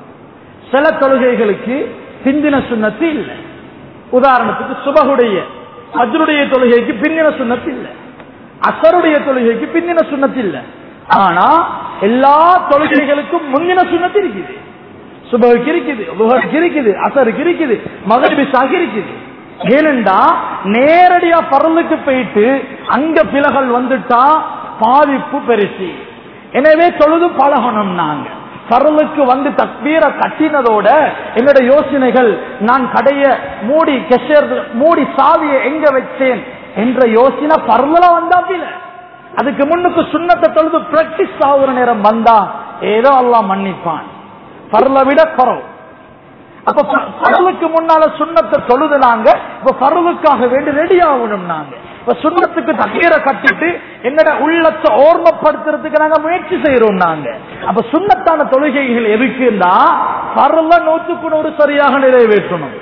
சில தொழுகைகளுக்கு பிந்தின சுண்ணத்து இல்லை உதாரணத்துக்கு சுபகுடைய அஜருடைய தொழுகைக்கு பின்னின சுண்ணத்து இல்லை அசருடைய தொழுகைக்கு பின்னின சுண்ணத்து இல்லை ஆனா எல்லா தொழுகைகளுக்கும் முன்னின சுண்ணத்து இருக்குது சுபகுக்கு இருக்குது லுஹருக்கு இருக்குது அசருக்கு இருக்குது மகரிபிசாக இருக்குது ஏனென்றா நேரடியா பரலுக்கு போயிட்டு அங்க பிளகள் வந்துட்டா பாதிப்பு பெருசி எனவே தொழுது பழகணும் நாங்க பரலுக்கு வந்து தக்பீர கட்டினதோட என்னோட யோசனைகள் நான் கடைய மூடி கெஷர் மூடி சாவியை எங்க வச்சேன் என்ற யோசனை பரல வந்தா பில அதுக்கு முன்னுக்கு சுண்ணத்தை தொழுது பிராக்டிஸ் ஆகுற நேரம் வந்தா ஏதோ எல்லாம் மன்னிப்பான் பரல விட குறவு அப்ப பரலுக்கு முன்னால சுண்ணத்தை தொழுது நாங்க இப்ப பரலுக்காக வேண்டி ரெடி ஆகணும் நாங்க இப்ப சுண்ணத்துக்கு தண்ணீரை கட்டிட்டு என்னோட உள்ளத்தை ஓர்மப்படுத்துறதுக்கு நாங்க முயற்சி செய்யறோம் நாங்க அப்ப சுண்ணத்தான தொழுகைகள் எதுக்குன்னா பரல நூத்துக்கு நூறு சரியாக நிறைவேற்றணும்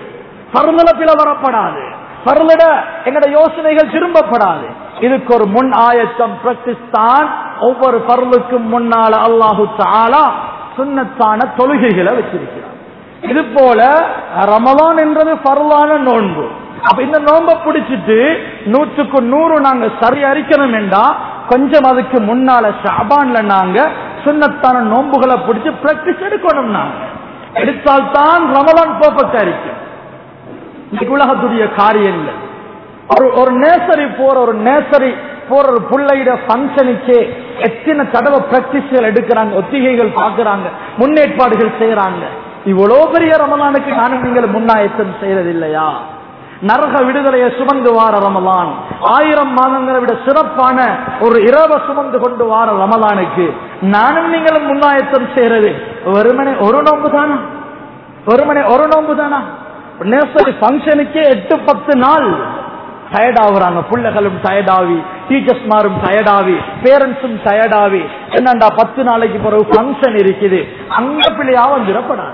பருந்தல பிள வரப்படாது பருந்திட எங்கட யோசனைகள் திரும்பப்படாது இதுக்கு ஒரு முன் ஆயத்தம் பிராக்டிஸ் தான் ஒவ்வொரு பருளுக்கும் முன்னால அல்லாஹு தாலா சுண்ணத்தான தொழுகைகளை வச்சிருக்கிறார் இது போல ரமலான் என்றது பருளான நோன்பு அப்ப இந்த நோன்பை பிடிச்சிட்டு நூற்றுக்கு நூறு நாங்க சரி அரிக்கணும் என்றா கொஞ்சம் அதுக்கு முன்னால ஷாபான்ல நாங்க சுண்ணத்தான நோன்புகளை பிடிச்சு பிராக்டிஸ் எடுக்கணும் நாங்க எடுத்தால்தான் ரமலான் பர்ஃபெக்டா இருக்கும் இன்னைக்கு உலகத்துடைய காரியங்கள் ஒரு ஒரு நேசரி போற ஒரு நேசரி போற ஒரு பிள்ளையிட பங்கனுக்கே எத்தனை தடவை பிராக்டிஸ்கள் எடுக்கிறாங்க ஒத்திகைகள் பாக்குறாங்க முன்னேற்பாடுகள் செய்யறாங்க இவ்வளவு பெரிய ரமலானுக்கு நானும் நீங்கள் முன்னாயத்தம் செய்யறதில்லையா நரக விடுதலையை சுமந்து வார ரமலான் ஆயிரம் மாதங்களை விட சிறப்பான ஒரு இரவ சுமந்து கொண்டு வார ரமலானுக்கு நானும் நீங்களும் முன்னாயத்தம் செய்யறது வெறுமனே ஒரு நோம்பு தானா வெறுமனே ஒரு நோம்பு தானா நேசரி பங்கனுக்கே எட்டு பத்து நாள் டயர்ட் ஆகுறாங்க பிள்ளைகளும் டயர்டாவி டீச்சர்ஸ் மாரும் டயர்டாவி பேரண்ட்ஸும் டயர்டாவி என்னண்டா பத்து நாளைக்கு பிறகு பங்கன் இருக்குது அங்க பிள்ளையா வந்துடப்படாது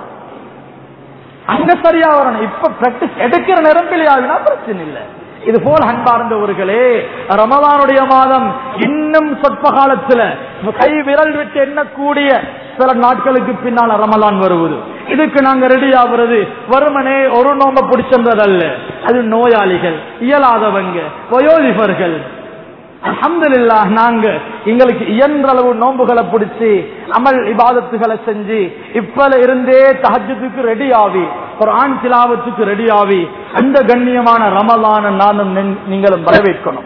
அங்க சரியா வரணும் இப்ப பிராக்டிஸ் எடுக்கிற நேரம் பிள்ளையாவினா பிரச்சனை இல்லை இது போல் அன்பார்ந்தவர்களே ரமதானுடைய மாதம் இன்னும் சொற்ப காலத்துல கை விரல் விட்டு எண்ணக்கூடிய சில நாட்களுக்கு பின்னால ரமலான் வருவது இதுக்கு நாங்க ரெடி ஆகுறது வருமனே ஒரு நோம்ப பிடிச்சிருந்ததல்ல அது நோயாளிகள் இயலாதவங்க வயோதிபர்கள் அஹமதுல்லா நாங்க எங்களுக்கு இயன்ற அளவு நோன்புகளை பிடிச்சி அமல் இபாதத்துகளை செஞ்சு இப்பல இருந்தே தஹஜத்துக்கு ரெடி ஆவி ஒரு ஆண் திலாவத்துக்கு ரெடி ஆவி அந்த கண்ணியமான ரமலான நானும் நீங்களும் வரவேற்கணும்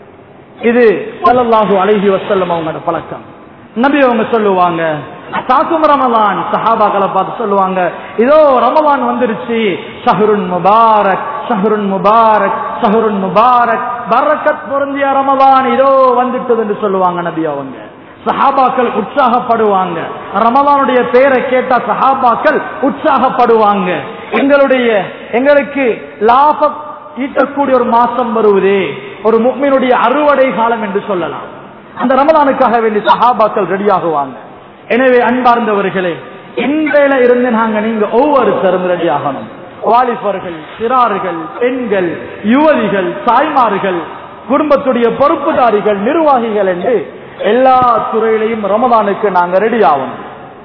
இது சல்லல்லாஹு அலைஹி வசல்லம் அவங்களோட பழக்கம் நபி அவங்க சொல்லுவாங்க தாக்கும் ரமலான் சஹாபாக்களை பார்த்து சொல்லுவாங்க இதோ ரமலான் வந்துருச்சு ஷஹருன் முபாரக் ஷஹருன் முபாரக் ஷஹருன் முபாரக் பரக்கத் பொருந்திய ரமலான் இதோ வந்துட்டது என்று சொல்லுவாங்க நபி அவங்க சஹாபாக்கள் உற்சாகப்படுவாங்க ரமலானுடைய பேரை கேட்டா சஹாபாக்கள் உற்சாகப்படுவாங்க எங்களுடைய எங்களுக்கு லாபம் ஈட்டக்கூடிய ஒரு மாசம் வருவதே ஒரு முக்மீனுடைய அறுவடை காலம் என்று சொல்லலாம் அந்த ரமலானுக்காக வேண்டி சஹாபாக்கள் ரெடியாகுவாங்க எனவே அன்பார்ந்தவர்களே இன்றையில இருந்து நாங்க நீங்க ஒவ்வொருத்தரும் ரெடி ஆகணும் வாலிபர்கள் சிறார்கள் பெண்கள் யுவதிகள் தாய்மார்கள் குடும்பத்துடைய பொறுப்புதாரிகள் நிர்வாகிகள் என்று எல்லா துறையிலையும் ரமதானுக்கு நாங்க ரெடி ஆகணும்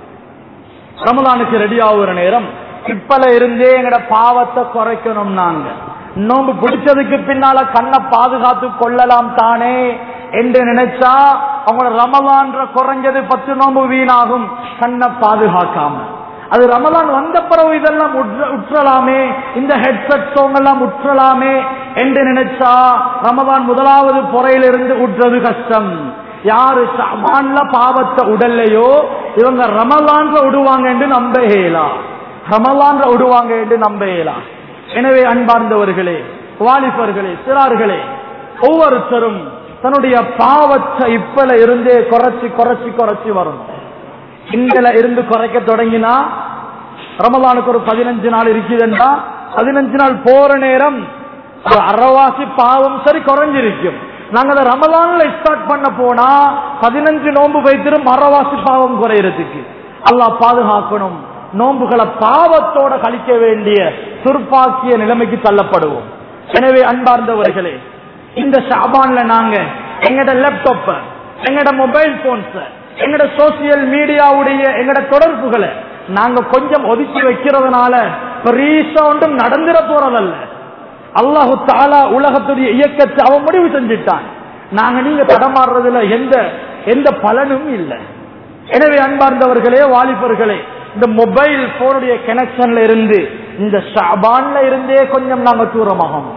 ரமதானுக்கு ரெடி ஆகுற நேரம் இப்பல இருந்தே எங்கட பாவத்தை குறைக்கணும் நாங்க நோம்பு பிடிச்சதுக்கு பின்னால கண்ணை பாதுகாத்து கொள்ளலாம் தானே என்று நினைச்சா அவங்களோட ரமலான்ற குறைஞ்சது பத்து நோம்பு வீணாகும் கண்ணை பாதுகாக்காம அது ரமலான் வந்த பிறகு இதெல்லாம் உற்றலாமே இந்த ஹெட்செட் சோங் எல்லாம் உற்றலாமே என்று நினைச்சா ரமலான் முதலாவது பொறையிலிருந்து உற்றது கஷ்டம் யாரு ஷாபான்ல பாவத்தை உடல்லையோ இவங்க ரமலான்ல விடுவாங்க என்று நம்ப இயலா ரமலான்ல விடுவாங்க என்று நம்ப இயலா எனவே அன்பார்ந்தவர்களே வாலிபர்களே சிறார்களே ஒவ்வொருத்தரும் தன்னுடைய பாவத்தை இப்பல இருந்தே குறைச்சி குறைச்சி குறைச்சி வரணும் இங்கல இருந்து குறைக்க தொடங்கினா ரமலானுக்கு ஒரு பதினஞ்சு நாள் இருக்குதுன்னா பதினஞ்சு நாள் போற நேரம் ஒரு அறவாசி பாவம் சரி குறைஞ்சிருக்கும் நாங்க அதை ரமலான்ல ஸ்டார்ட் பண்ண போனா பதினஞ்சு நோன்பு வைத்திரும் அறவாசி பாவம் குறையறதுக்கு அல்லாஹ் பாதுகாக்கணும் நோன்புகளை பாவத்தோட கழிக்க வேண்டிய துர்ப்பாக்கிய நிலைமைக்கு தள்ளப்படுவோம் எனவே அன்பார்ந்தவர்களே இந்த ஷாபான்ல நாங்க எங்கட லேப்டாப்ப எங்கட மொபைல் போன்ஸ் எங்கட சோசியல் மீடியாவுடைய எங்கட தொடர்புகளை நாங்க கொஞ்சம் ஒதுக்கி வைக்கிறதுனால பெரிய ஒன்றும் நடந்துட போறதல்ல அல்லாஹு தாலா உலகத்துடைய இயக்கத்தை அவன் முடிவு செஞ்சுட்டான் நாங்க நீங்க தடமாறுறதுல எந்த எந்த பலனும் இல்லை எனவே அன்பார்ந்தவர்களே வாலிபர்களே இந்த மொபைல் போனுடைய கனெக்ஷன்ல இருந்து இந்த ஷாபான்ல இருந்தே கொஞ்சம் நாங்க தூரமாகணும்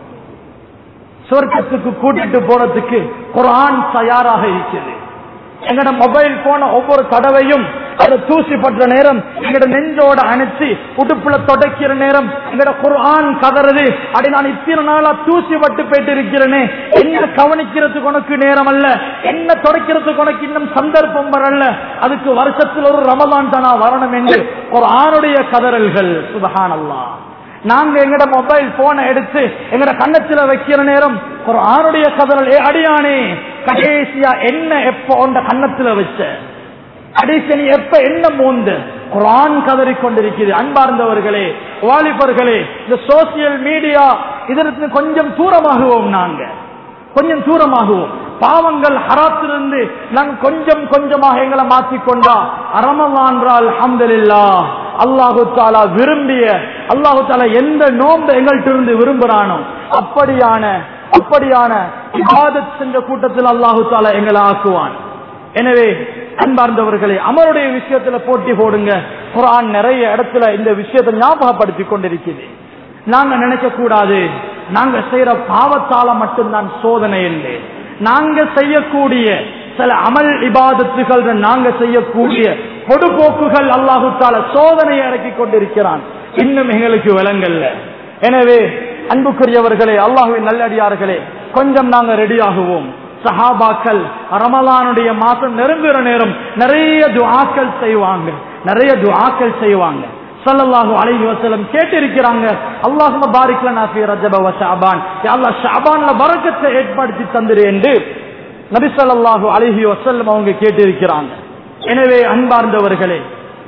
சொர்க்கத்துக்கு கூட்டிட்டு போறதுக்கு குரான் தயாராக இருக்கிறது எங்கட மொபைல் போன ஒவ்வொரு தடவையும் அதை தூசி பற்ற நேரம் எங்கட நெஞ்சோட அணைச்சு உடுப்புல தொடக்கிற நேரம் எங்கட குர்ஆன் கதறது அடி நான் இத்தனை நாளா தூசி பட்டு போயிட்டு இருக்கிறேனே என்ன கவனிக்கிறதுக்கு உனக்கு நேரம் அல்ல என்ன தொடக்கிறதுக்கு உனக்கு இன்னும் சந்தர்ப்பம் வரல அதுக்கு வருஷத்துல ஒரு ரமலான் தானா வரணும் என்று ஒரு ஆணுடைய கதறல்கள் சுபஹான் நாங்க எங்கட மொபைல் போனை எடுத்து எங்கட கண்ணத்துல வைக்கிற நேரம் ஒரு ஆணுடைய கதறல் ஏ அடியானே கடைசியா என்ன எப்ப உண்ட கண்ணத்துல வச்ச கடைசி நீ எப்ப என்ன மூந்து குரான் கதறிக் கொண்டிருக்கிறது அன்பார்ந்தவர்களே வாலிபர்களே இந்த சோசியல் மீடியா இதற்கு கொஞ்சம் தூரமாகுவோம் நாங்க கொஞ்சம் தூரமாகுவோம் பாவங்கள் ஹராத்திலிருந்து நாங்கள் கொஞ்சம் கொஞ்சமாக எங்களை மாற்றிக்கொண்டா அரமவான்றால் அஹமதுல்லா அல்லாஹு தாலா விரும்பிய அல்லாஹு தாலா எந்த நோன்பு எங்கள்கிட்ட இருந்து விரும்புறானோ அப்படியான அப்படியான இபாதத் சென்ற கூட்டத்தில் அல்லாஹு தாலா எங்களை ஆக்குவான் எனவே அன்பார்ந்தவர்களே அமருடைய விஷயத்துல போட்டி போடுங்க குரான் நிறைய இடத்துல இந்த விஷயத்தை ஞாபகப்படுத்தி கொண்டிருக்கிறது நாங்க நினைக்க கூடாது நாங்க செய்யற பாவத்தால மட்டும்தான் சோதனை இல்லை நாங்க செய்யக்கூடிய சில அமல் இபாதத்துகள் நாங்க செய்யக்கூடிய பொடுபோக்குகள் அல்லாஹு தால சோதனை இறக்கி கொண்டிருக்கிறான் இன்னும் எங்களுக்கு விளங்கல்ல எனவே அன்புக்குரியவர்களே அல்லாஹுவின் நல்லடியார்களே கொஞ்சம் நாங்க ரெடி ஆகுவோம் சஹாபாக்கள் ரமலானுடைய மாசம் நெருங்குற நேரம் நிறைய துஆக்கள் செய்வாங்க நிறைய துஆக்கள் செய்வாங்க ஸல்லல்லாஹு அலைஹி வஸல்லம் கேட்டிருக்கிறாங்க அல்லாஹும்ம பாரிக் லனா ஃபீ ரஜப வ ஷஅபான் யா அல்லாஹ் ஷஅபான்ல பரக்கத்தை ஏற்படுத்தி தந்திரு என்று நபி ஸல்லல்லாஹு அலைஹி வஸல்லம் அவங்க கேட்டிருக்கிறாங்க எனவே அன்பார்ந்தவர்களே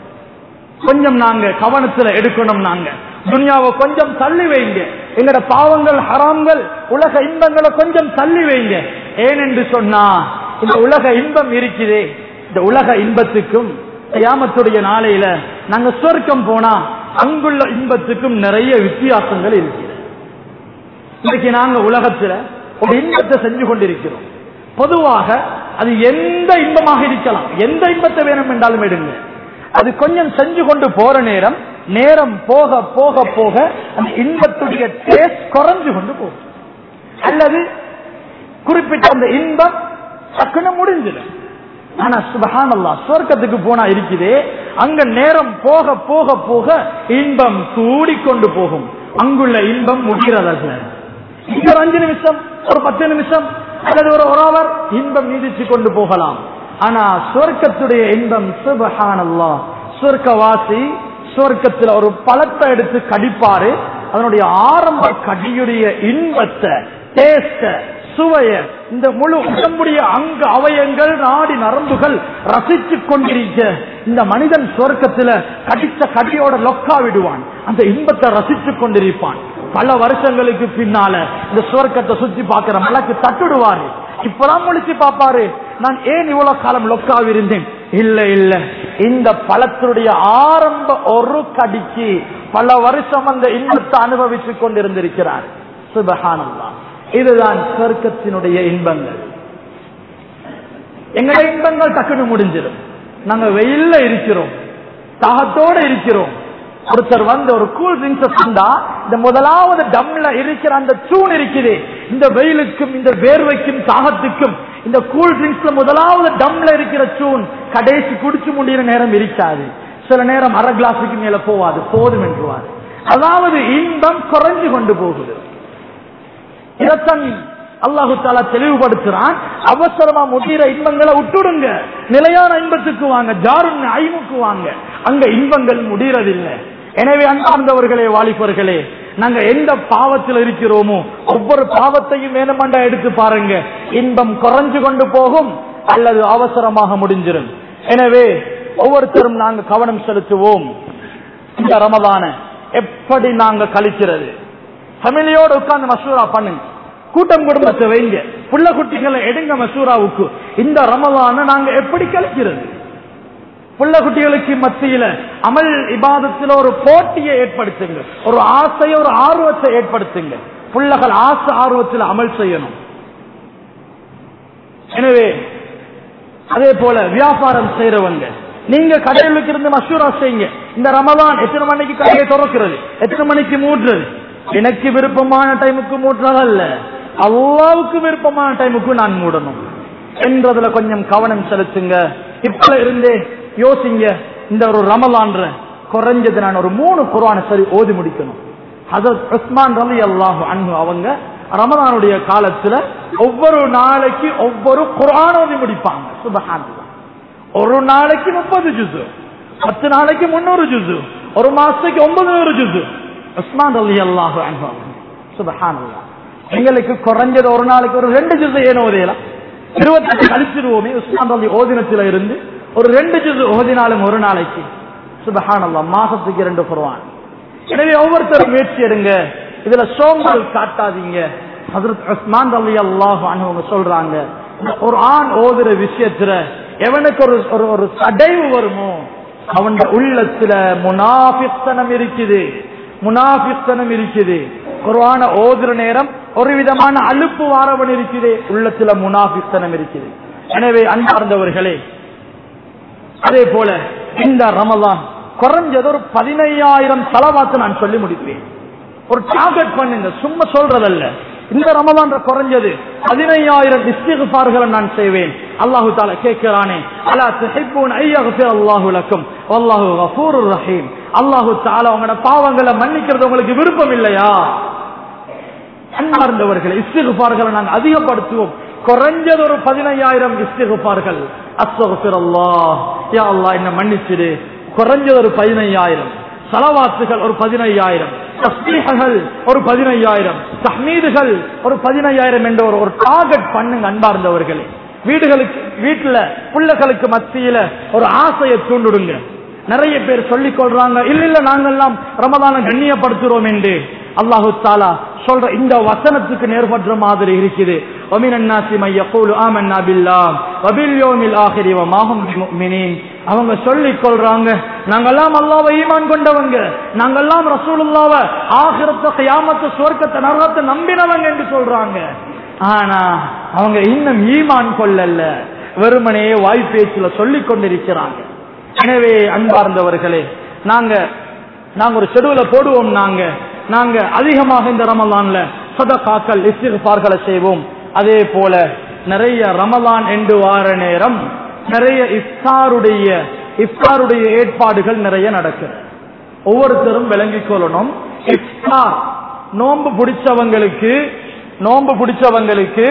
கொஞ்சம் நாங்க கவனத்துல எடுக்கணும் நாங்க துனியாவை கொஞ்சம் தள்ளி வைங்க எங்கட பாவங்கள் ஹராம்கள் உலக இன்பங்களை கொஞ்சம் தள்ளி வைங்க ஏனென்று சொன்னா இந்த உலக இன்பம் இருக்குதே இந்த உலக இன்பத்துக்கும் கியாமத்துடைய நாளையில நாங்க சொர்க்கம் போனா அங்குள்ள இன்பத்துக்கும் நிறைய வித்தியாசங்கள் இருக்கிறது இன்னைக்கு நாங்க உலகத்துல ஒரு இன்பத்தை செஞ்சு கொண்டிருக்கிறோம் பொதுவாக அது எந்த இன்பமாக இருக்கலாம் எந்த இன்பத்தை வேணும் என்றாலும் எடுங்க அது கொஞ்சம் செஞ்சு கொண்டு போற நேரம் நேரம் போக போக போக அந்த இன்பத்துடைய டேஸ்ட் குறைஞ்சு கொண்டு போகும் அல்லது குறிப்பிட்ட அந்த இன்பம் டக்குன்னு முடிஞ்சிடும் ஆனா சுபஹானல்லா சொர்க்கத்துக்கு போனா இருக்குதே அங்க நேரம் போக போக போக இன்பம் கூடிக்கொண்டு போகும் அங்குள்ள இன்பம் முடிகிறதல்ல இங்க ஒரு அஞ்சு நிமிஷம் ஒரு பத்து நிமிஷம் அல்லது ஒரு ஒரு அவர் இன்பம் நீடிச்சு கொண்டு போகலாம் ஆனா சொர்க்கத்துடைய இன்பம் சுபஹானல்லா சொர்க்கவாசி சொர்க்கத்துல ஒரு பழத்தை எடுத்து கடிப்பாரு அதனுடைய ஆரம்ப கடியுடைய இன்பத்தை டேஸ்ட சுவைய இந்த முழு உடம்புடைய அங்க அவயங்கள் நாடி நரம்புகள் ரசிச்சு கொண்டிருக்க இந்த மனிதன் சொர்க்கத்துல கடித்த கடியோட லொக்கா விடுவான் அந்த இன்பத்தை ரசிச்சு கொண்டிருப்பான் பல வருஷங்களுக்கு பின்னால இந்த சுவர்க்கத்தை சுத்தி பார்க்கிற மலக்கு தட்டுடுவாரு இப்பதான் முழிச்சு பாப்பாரு நான் ஏன் இவ்வளவு காலம் லொக்காவி இருந்தேன் இல்ல இல்ல இந்த பழத்தினுடைய ஆரம்ப ஒரு கடிக்கு பல வருஷம் அந்த இன்பத்தை அனுபவிச்சு கொண்டிருந்திருக்கிறார் சுபஹானல்லா இதுதான் சொர்க்கத்தினுடைய இன்பங்கள் எங்களை இன்பங்கள் டக்குனு முடிஞ்சிடும் நாங்க வெயில்ல இருக்கிறோம் தாகத்தோட இருக்கிறோம் ஒருத்தர் வந்து ஒரு கூல் ட்ரிங்க்ஸ் தந்தா இந்த முதலாவது டம்ல இருக்கிற அந்த சூன் இருக்குது இந்த வெயிலுக்கும் இந்த வேர்வைக்கும் தாகத்துக்கும் இந்த கூல் ட்ரிங்க்ஸ்ல முதலாவது டம்ல இருக்கிற சூன் கடைசி குடிச்சு முடிகிற நேரம் இருக்காது சில நேரம் அரை கிளாஸுக்கு மேல போவாது போதும் என்றுவார் அதாவது இன்பம் குறைஞ்சு கொண்டு போகுது இதத்தான் அல்லாஹு தாலா தெளிவுபடுத்துறான் அவசரமா முடிகிற இன்பங்களை விட்டுடுங்க நிலையான இன்பத்துக்கு வாங்க ஜாருன் ஐமுக்கு வாங்க அங்க இன்பங்கள் முடியறதில்லை எனவே அன்பார்ந்தவர்களே வாலிபர்களே நாங்க எந்த பாவத்தில் இருக்கிறோமோ ஒவ்வொரு பாவத்தையும் வேணுமாண்டா எடுத்து பாருங்க இன்பம் குறைஞ்சு கொண்டு போகும் அல்லது அவசரமாக முடிஞ்சிடும் எனவே ஒவ்வொருத்தரும் நாங்க கவனம் செலுத்துவோம் இந்த ரமதான எப்படி நாங்க கழிக்கிறது ஃபேமிலியோட உட்கார்ந்து மசூரா பண்ணுங்க கூட்டம் குடும்பத்தை வைங்க புள்ள குட்டிகளை எடுங்க மசூராவுக்கு இந்த ரமலான நாங்க எப்படி கழிக்கிறது புள்ள குட்டிகளுக்கு மத்தியில அமல் இபாதத்தில் ஒரு போட்டியை ஏற்படுத்துங்க ஒரு ஆசையை ஒரு ஆர்வத்தை ஏற்படுத்துங்க புள்ளகள் ஆசை ஆர்வத்தில் அமல் செய்யணும் எனவே அதே போல வியாபாரம் செய்யறவங்க நீங்க கடைகளுக்கு இருந்து மசூரா செய்யுங்க இந்த ரமதான் எத்தனை மணிக்கு கடையை திறக்கிறது எத்தனை மணிக்கு மூடுறது எனக்கு விருப்பமான டைமுக்கு மூட்டுறதல்ல அல்லாவுக்கு விருப்பமான டைமுக்கு நான் மூடணும் என்றதுல கொஞ்சம் கவனம் செலுத்துங்க இப்ப இருந்தே யோசிங்க இந்த ஒரு ரமலான்ற குறைஞ்சது நான் ஒரு மூணு குரான சரி ஓதி முடிக்கணும் ஹசரத் உஸ்மான் ரலி அல்லாஹு அன்பு அவங்க ரமலானுடைய காலத்துல ஒவ்வொரு நாளைக்கு ஒவ்வொரு குரான் ஓதி முடிப்பாங்க சுபஹான் ஒரு நாளைக்கு முப்பது ஜுசு பத்து நாளைக்கு முன்னூறு ஜுசு ஒரு மாசத்துக்கு ஒன்பது ஜுசு உஸ்மான் அலி அல்லாஹு அன்பு சுபஹான் எங்களுக்கு குறைஞ்சது ஒரு நாளைக்கு ஒரு ரெண்டு ஜுசு ஏன் ஓதையலாம் இருபத்தெட்டு கழிச்சிருவோமே உஸ்மான் அலி ஓதினத்துல இருந்து ஒரு ரெண்டு ஜுசு ஓதினாலும் ஒரு நாளைக்கு சுபஹானல்லா மாசத்துக்கு இரண்டு குர்ஆன் எனவே ஒவ்வொருத்தரும் முயற்சி எடுங்க இதுல சோம்பல் காட்டாதீங்க ஹஜரத் உஸ்மான் ரலியல்லாஹு அன்ஹு அவங்க சொல்றாங்க இந்த குர்ஆன் ஓதுற விஷயத்துல எவனுக்கு ஒரு ஒரு- ஒரு சடைவு வருமோ அவன் உள்ளத்துல முனாஃபித்தனம் இருக்குது முனாஃபித்தனம் இருக்குது குர்ஆன ஓதுற நேரம் ஒரு விதமான அலுப்பு வாரவன் இருக்குது உள்ளத்துல முனாஃபித்தனம் இருக்குது எனவே அன்பார்ந்தவர்களே அதே போல இந்த ரமலான் குறைஞ்சது ஒரு பதினையாயிரம் செலவாத்து நான் சொல்லி முடிப்பேன் ஒரு டார்கெட் பண்ணுங்க சும்மா சொல்றதல்ல இந்த ரமலான் குறைஞ்சது பதினையாயிரம் இஸ்திகுபார்களை நான் செய்வேன் அல்லாஹு தாலா கேட்கிறானே அலா துஹிப்பூன் ஐயக்ஃபிர் அல்லாஹு லக்கும் வல்லாஹு கஃபூருர் ரஹீம் அல்லாஹு தாலா உங்களோட பாவங்களை மன்னிக்கிறது உங்களுக்கு விருப்பம் இல்லையா அன்பார்ந்தவர்கள் இஸ்திகுபார்களை நாங்கள் அதிகப்படுத்துவோம் குறைஞ்சது ஒரு பதினையாயிரம் இஸ்திகுபார்கள் அஸ்தகுஃபிர் அல்லாஹ் யா அல்லாஹ் என்ன மன்னிச்சிடு குறைஞ்சது ஒரு பதினையாயிரம் சலவாத்துகள் ஒரு பதினையாயிரம் தஸ்மீகங்கள் ஒரு பதினையாயிரம் தஹ்மீதுகள் ஒரு பதினையாயிரம் என்ற ஒரு ஒரு டார்கெட் பண்ணுங்க அன்பார்ந்தவர்களே வீடுகளுக்கு வீட்டுல பிள்ளைகளுக்கு மத்தியில ஒரு ஆசையை தூண்டுடுங்க நிறைய பேர் சொல்லிக் கொள்றாங்க இல்ல இல்ல நாங்கெல்லாம் ரமதான கண்ணியப்படுத்துறோம் என்று அல்லாஹு தாலா சொல்ற இந்த வசனத்துக்கு நேர்படுற மாதிரி இருக்குது وَمِنَ النَّاسِ مَن يَقُولُ آمَنَّا بِاللَّهِ وَبِالْيَوْمِ الْآخِرِ وَمَا هُمْ بِمُؤْمِنِينَ அவங்க சொல்லிக் கொள்றாங்க நாங்கெல்லாம் அல்லாஹ்வை ஈமான் கொண்டவங்க நாங்கெல்லாம் ரசூலுல்லாஹ்வை ஆகிரத்தை கியாமத்தை சுவர்க்கத்தை நரகத்தை நம்பினவங்க என்று சொல்றாங்க ஆனா அவங்க இன்னும் ஈமான் கொள்ளல வெறுமனே வாய் பேச்சுல சொல்லிக் கொண்டிருக்கிறாங்க எனவே அன்பார்ந்தவர்களே நாங்க நாங்க ஒரு ஷெடியூல போடுவோம் நாங்க நாங்க அதிகமாக இந்த ரமலான்ல சதகாக்கள் இஸ்திஃபார்களை செய்வோம் அதே போல நிறைய ரமலான் என்று வார நேரம் நிறைய இஃப்தாருடைய இஃப்தாருடைய ஏற்பாடுகள் நிறைய நடக்குது ஒவ்வொருத்தரும் விளங்கிக் கொள்ளணும் இஃப்தார் நோன்பு பிடிச்சவங்களுக்கு நோன்பு பிடிச்சவங்களுக்கு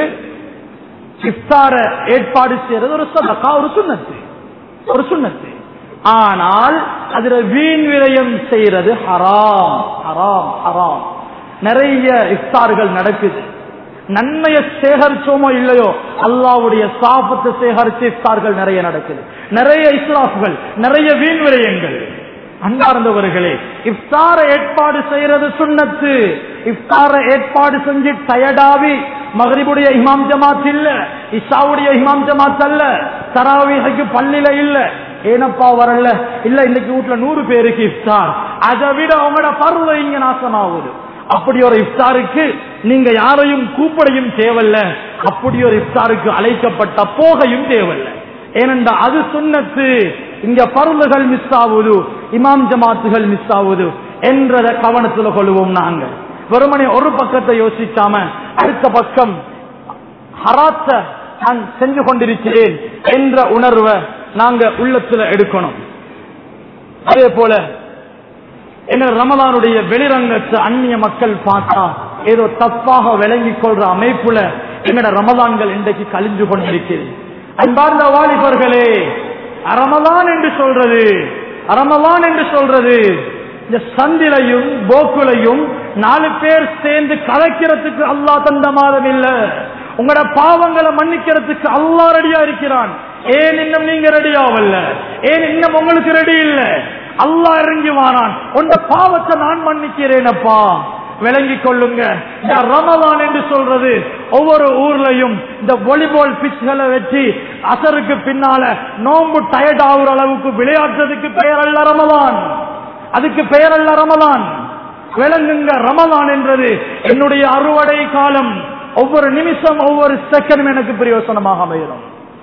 இஃப்தார ஏற்பாடு செய்யறது ஒரு சதகா ஒரு சுண்ணத்து ஒரு சுண்ணத்து ஆனால் அதுல வீண் விரயம் செய்யறது ஹராம் ஹராம் ஹராம் நிறைய இஃப்தார்கள் நடக்குது நன்மையை சேகரிச்சோமோ இல்லையோ அல்லாவுடைய சாபத்தை சேகரிச்சு இஃப்தார்கள் நிறைய நடக்குது நிறைய இஸ்லாஃப்கள் நிறைய வீண் விரயங்கள் அன்பார்ந்தவர்களே இஃப்தார ஏற்பாடு செய்யறது சுண்ணத்து இஃப்தார ஏற்பாடு செஞ்சு டயர்டாவி மகரிபுடைய இமாம் ஜமாத் இல்ல இஷாவுடைய இமாம் ஜமாத் அல்ல தராவிஹைக்கு பள்ளியில இல்ல ஏனப்பா வரல இல்ல இன்னைக்கு வீட்டுல நூறு பேருக்கு இஃப்தார் அதை விட அவங்களோட பருவ இங்க நாசமாகுது அப்படி ஒரு இஃப்தாருக்கு நீங்க யாரையும் கூப்பிடையும் தேவையில்ல அப்படி ஒரு இஃப்தாருக்கு அழைக்கப்பட்ட போகையும் தேவையில்ல ஏனென்றா அது சுண்ணத்து இங்க பருளுகள் மிஸ் ஆகுது இமாம் ஜமாத்துகள் மிஸ் ஆகுது என்றத கவனத்துல கொள்வோம் நாங்க வெறுமனே ஒரு பக்கத்தை யோசிக்காம அடுத்த பக்கம் ஹராத்த நான் செஞ்சு கொண்டிருக்கிறேன் என்ற உணர்வை நாங்க உள்ளத்துல எடுக்கணும் அதே போல என்ன ரமலானுடைய வெளிரங்கத்தை அந்நிய மக்கள் பார்த்தா ஏதோ தப்பாக விளங்கிக் கொள்ற அமைப்புல எங்கட ரமலான்கள் இன்றைக்கு கழிஞ்சு கொண்டிருக்கிறது அன்பார்ந்த வாலிபர்களே ரமலான் என்று சொல்றது ரமலான் என்று சொல்றது இந்த சந்திலையும் போக்குலையும் நாலு பேர் சேர்ந்து கலைக்கிறதுக்கு அல்லாஹ் தந்த மாதம் இல்ல உங்களோட பாவங்களை மன்னிக்கிறதுக்கு அல்லாஹ் ரெடியா இருக்கிறான் ஏன் இன்னும் நீங்க ரெடி ஆகல ஏன் இன்னும் உங்களுக்கு ரெடி இல்ல அல்லாஹ் இறங்கி வாரான் உண்ட பாவத்தை நான் மன்னிக்கிறேனப்பா விளங்கிக் கொள்ளுங்க இந்த ரமலான் என்று சொல்றது ஒவ்வொரு ஊர்லயும் இந்த வாலிபால் பிச்களை வச்சு அசருக்கு பின்னால நோம்பு டயர்ட் ஆகுற அளவுக்கு விளையாடுறதுக்கு பெயர் அல்ல ரமலான் அதுக்கு பெயர் அல்ல ரமலான் விளங்குங்க ரமலான் என்றது என்னுடைய அறுவடை காலம் ஒவ்வொரு நிமிஷம் ஒவ்வொரு செகண்டும் எனக்கு பிரயோசனமாக அமையும்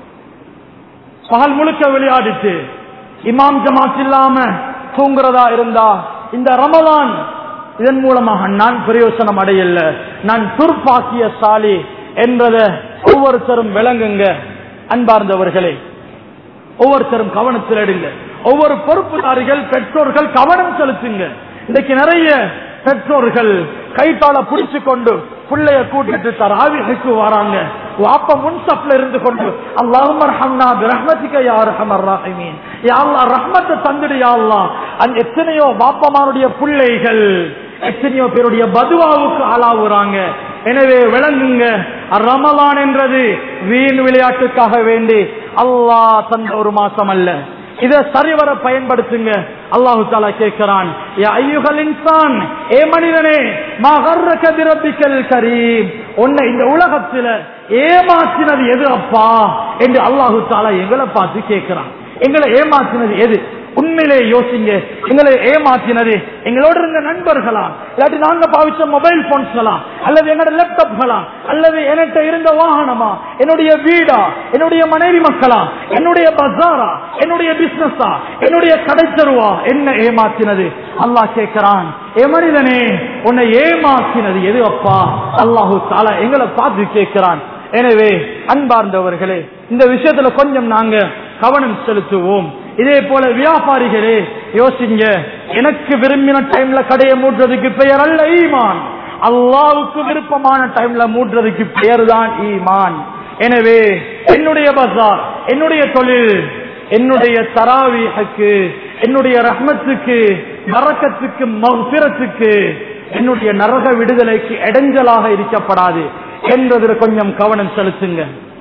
பகல் முழுக்க விளையாடிட்டு இமாம் ஜமாத் இல்லாம தூங்குறதா இருந்தா இந்த ரமலான் இதன் மூலமாக நான் பிரயோசனம் அடையல நான் துர்ப்பாக்கிய சாலி என்றத ஒவ்வொருத்தரும் விளங்குங்க அன்பார்ந்தவர்களே ஒவ்வொருத்தரும் கவனத்தில் எடுங்க ஒவ்வொரு பொறுப்புதாரிகள் பெற்றோர்கள் கவனம் செலுத்துங்க இன்னைக்கு நிறைய பெற்றோர்கள் கைத்தால புடிச்சு கொண்டு பிள்ளைய கூட்டிட்டு தராவிகைக்கு வராங்க வாப்ப முன்சப்ல இருந்து கொண்டு அல்லாஹும் ரஹம்னா பிரஹ்மதிக யா ரஹமர் ராஹிமீன் யா அல்லாஹ் ரஹ்மத்தை தந்துடு யா அல்லாஹ் அந்த எத்தனையோ பாப்பமாருடைய பிள்ளைகள் எத்தனையோ பேருடைய பதுவாவுக்கு ஆளாவுறாங்க எனவே விளங்குங்க ரமலான் என்றது வீண் விளையாட்டுக்காக வேண்டி அல்லாஹ் தந்த ஒரு மாசம் அல்ல இதை சரிவர பயன்படுத்துங்க அல்லாஹு தாலா கேட்கிறான் யா ஐயுகல் இன்சான் ஏ மனிதனே மகர்ரக பிரபிக்கல் கரீம் உன்னை இந்த உலகத்துல ஏமாற்றினது எது அப்பா என்று அல்லாஹு தாலா எங்களை பார்த்து கேட்கிறான் எங்களை ஏமாற்றினது எது உண்மையிலே யோசிங்க எங்களை ஏமாற்றினது எங்களோட இருந்த நண்பர்களா இல்லாட்டி நாங்க பாவிச்ச மொபைல் போன்ஸ்களா அல்லது என்னோட லேப்டாப்களா அல்லது என்கிட்ட இருந்த வாகனமா என்னுடைய வீடா என்னுடைய மனைவி மக்களா என்னுடைய பஜாரா என்னுடைய பிசினஸா என்னுடைய கடைத்தருவா என்ன ஏமாற்றினது அல்லாஹ் கேட்கிறான் ஏ மனிதனே உன்னை ஏமாற்றினது எது அப்பா அல்லாஹு தாலா எங்களை பார்த்து கேட்கிறான் எனவே அன்பார்ந்தவர்களே இந்த விஷயத்துல கொஞ்சம் நாங்க கவனம் செலுத்துவோம் இதே போல வியாபாரிகளே யோசிங்க எனக்கு விரும்பின டைம்ல கடையை மூடுறதுக்கு பெயர் அல்ல ஈமான் அல்லாவுக்கு விருப்பமான டைம்ல மூடுறதுக்கு பெயர் தான் ஈமான் எனவே என்னுடைய பஜார் என்னுடைய தொழில் என்னுடைய தராவிக்கு என்னுடைய ரஹ்மத்துக்கு நரக்கத்துக்கு மகுபிரத்துக்கு என்னுடைய நரக விடுதலைக்கு இடைஞ்சலாக இருக்கப்படாது என்பதில் கொஞ்சம் கவனம் செலுத்துங்க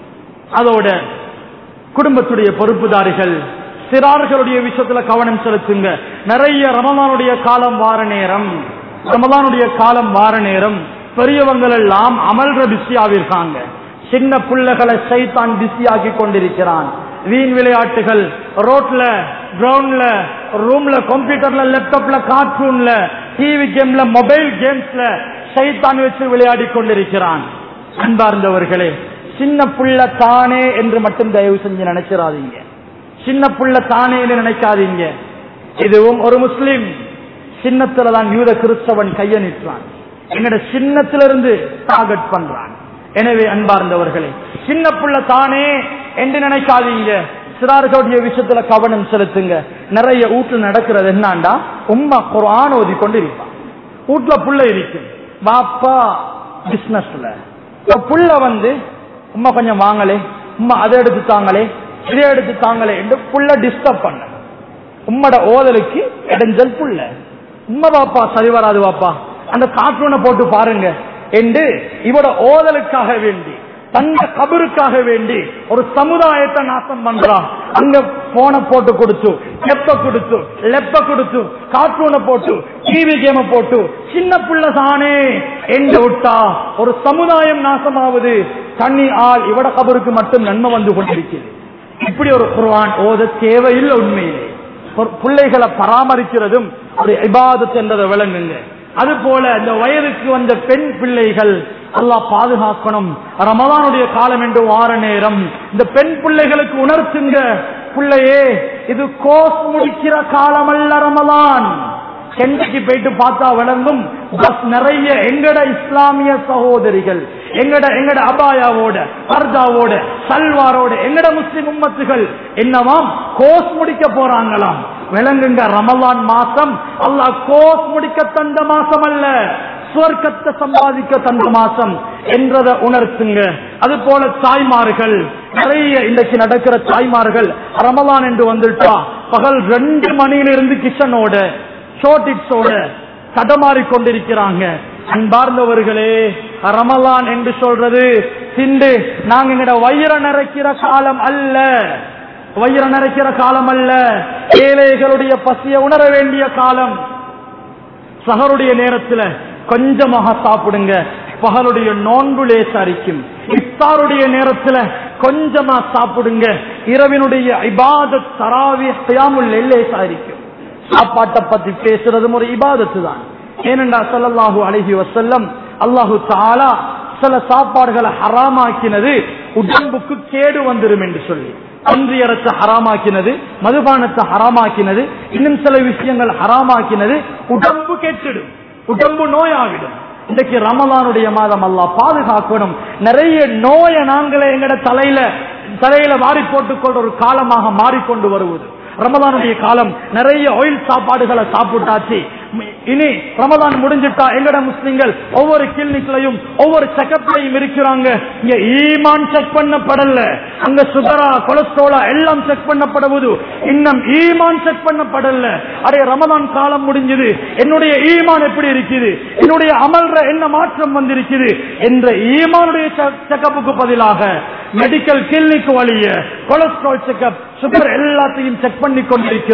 அதோட குடும்பத்துடைய பொறுப்புதாரிகள் சிறார்களுடைய விஷயத்துல கவனம் செலுத்துங்க நிறைய ரமலானுடைய காலம் வார நேரம் ரமலானுடைய காலம் வார நேரம் பெரியவங்கள் எல்லாம் அமல்ற பிஸியாவிருக்காங்க சின்ன பிள்ளைகளை சைத்தான் பிஸியாக்கி கொண்டிருக்கிறான் வீண் விளையாட்டுகள் ரோட்ல கிரவுண்ட்ல ரூம்ல கம்ப்யூட்டர்ல லேப்டாப்ல கார்ட்டூன்ல டிவி கேம்ல மொபைல் கேம்ஸ்ல சைத்தான் வச்சு விளையாடி கொண்டிருக்கிறான் அன்பார்ந்தவர்களே சின்ன புள்ள தானே என்று மட்டும் தயவு செஞ்சு நினைச்சிடாதீங்க சின்ன புள்ள தானே என்று நினைக்காதீங்க இதுவும் ஒரு முஸ்லிம் சின்னத்துல தான் யூத கிறிஸ்தவன் கைய நிற்றான் எங்கட சின்னத்திலிருந்து டார்கெட் பண்றான் எனவே அன்பார்ந்தவர்களே சின்ன புள்ள தானே என்று நினைக்காதீங்க சிறார்களுடைய விஷயத்துல கவனம் செலுத்துங்க நிறைய வீட்டுல நடக்கிறது என்னண்டா உம்மா குரான் ஓதி கொண்டு இருப்பான் வீட்டுல புள்ள இருக்கும் வாப்பா பிசினஸ்ல புள்ள வந்து உம்மா கொஞ்சம் வாங்களே உம்மா அதை எடுத்து தாங்களே இதை எடுத்து தாங்களே என்று புள்ள டிஸ்டர்ப் பண்ண உம்மட ஓதலுக்கு இடைஞ்சல் புள்ள உம்மா பாப்பா சரி வராது பாப்பா அந்த கார்ட்டூனை போட்டு பாருங்க என்று இவட ஓதலுக்காக வேண்டி தந்த கபருக்காக வேண்டி ஒரு சமுதாயத்தை நாசம் பண்றான் அங்க போன போட்டு கொடுத்து லெப்ப கொடுத்து லெப்ப கொடுத்து கார்ட்டூனை போட்டு டிவி கேம போட்டு சின்ன புள்ள தானே என்று விட்டா ஒரு சமுதாயம் நாசமாவது தண்ணி ஆள் இவட கபருக்கு மட்டும் நன்மை வந்து கொண்டிருக்கிறது இப்படி ஒரு குர்ஆன் ஓத தேவையில்லை உண்மையிலே பிள்ளைகளை பராமரிக்கிறதும் ஒரு இபாதத் என்றதை விளங்குங்க அது போல இந்த வயதுக்கு வந்த பெண் பிள்ளைகள் அல்லாஹ் பாதுகாக்கணும் ரமலானுடைய காலம் என்று வார நேரம் இந்த பெண் பிள்ளைகளுக்கு உணர்த்துங்க பிள்ளையே இது கோஸ் முடிக்கிற காலம் அல்ல ரமலான் சென்னைக்கு போயிட்டு பார்த்தா விளங்கும் பஸ் நிறைய எங்கட இஸ்லாமிய சகோதரிகள் எங்கட எங்கட அபாயாவோட பர்தாவோட சல்வாரோட எங்கட முஸ்லிம் உம்மத்துகள் என்னவாம் கோஸ் முடிக்க போறாங்களாம் விளங்குங்க ரமலான் மாசம் அல்லாஹ் கோஸ் முடிக்க தந்த மாசம் அல்ல சுவர்க்கத்தை சம்பாதிக்க தந்த மாசம் என்றதை உணர்த்துங்க அது போல தாய்மார்கள் நிறைய இன்றைக்கு நடக்கிற தாய்மார்கள் ரமலான் என்று வந்துட்டா பகல் ரெண்டு மணியிலிருந்து கிச்சனோட ஷோட்டிட்ஸோட தடமாறி கொண்டிருக்கிறாங்க அன்பார்ந்தவர்களே ரமலான் என்று சொல்றது திண்டு நாங்க எங்கட வயிற நிறைக்கிற காலம் அல்ல வயிற நிறைக்கிற காலம் அல்ல ஏழைகளுடைய பசிய உணர வேண்டிய காலம் சகருடைய நேரத்துல கொஞ்சமாக சாப்பிடுங்க பகலுடைய நோன்பு லேசரிக்கும் இஃப்தாருடைய நேரத்துல கொஞ்சமா சாப்பிடுங்க இரவினுடைய இபாதத் தராவி தியாமுல் லேசாரிக்கும் சாப்பாட்டை பத்தி பேசுறதும் ஒரு இபாதத்து தான் ஏனென்றா சல்லல்லாஹு அழகி வசல்லம் அல்லாஹு தாலா சில சாப்பாடுகளை ஹராமாக்கினது உடம்புக்கு கேடு வந்துடும் என்று சொல்லி அன்றியரத்தை ஹராமாக்கினது மதுபானத்தை ஹராமாக்கினது இன்னும் சில விஷயங்கள் ஹராமாக்கினது உடம்பு கெட்டிடும் உடம்பு நோயாகிடும் இன்றைக்கு ரமலானுடைய மாதம் அல்லா பாதுகாக்கணும் நிறைய நோயை நாங்களே எங்கட தலையில தலையில வாரி போட்டுக் கொண்ட ஒரு காலமாக மாறிக்கொண்டு வருவது ரமதானுடைய காலம் நிறைய ஆயில் சாப்பாடுகளை சாப்பிட்டாச்சு இனி ரமதான் முடிஞ்சிட்டா எங்கட முஸ்லிம்கள் ஒவ்வொரு கிளினிக்லையும் ஒவ்வொரு செக்கப்லையும் இருக்கிறாங்க இங்க ஈமான் செக் பண்ணப்படல அங்க சுகரா கொலஸ்ட்ரோலா எல்லாம் செக் பண்ணப்படுவது இன்னும் ஈமான் செக் பண்ணப்படல அடைய ரமதான் காலம் முடிஞ்சது என்னுடைய ஈமான் எப்படி இருக்குது என்னுடைய அமல்ற என்ன மாற்றம் வந்திருக்குது என்ற ஈமானுடைய செக்கப்புக்கு பதிலாக மெடிக்கல் கிளினிக் வழிய கொலஸ்ட்ரால் செக்கப் சுகர் எல்லாத்தையும் செக் பண்ணி கொண்டிருக்கிறோம்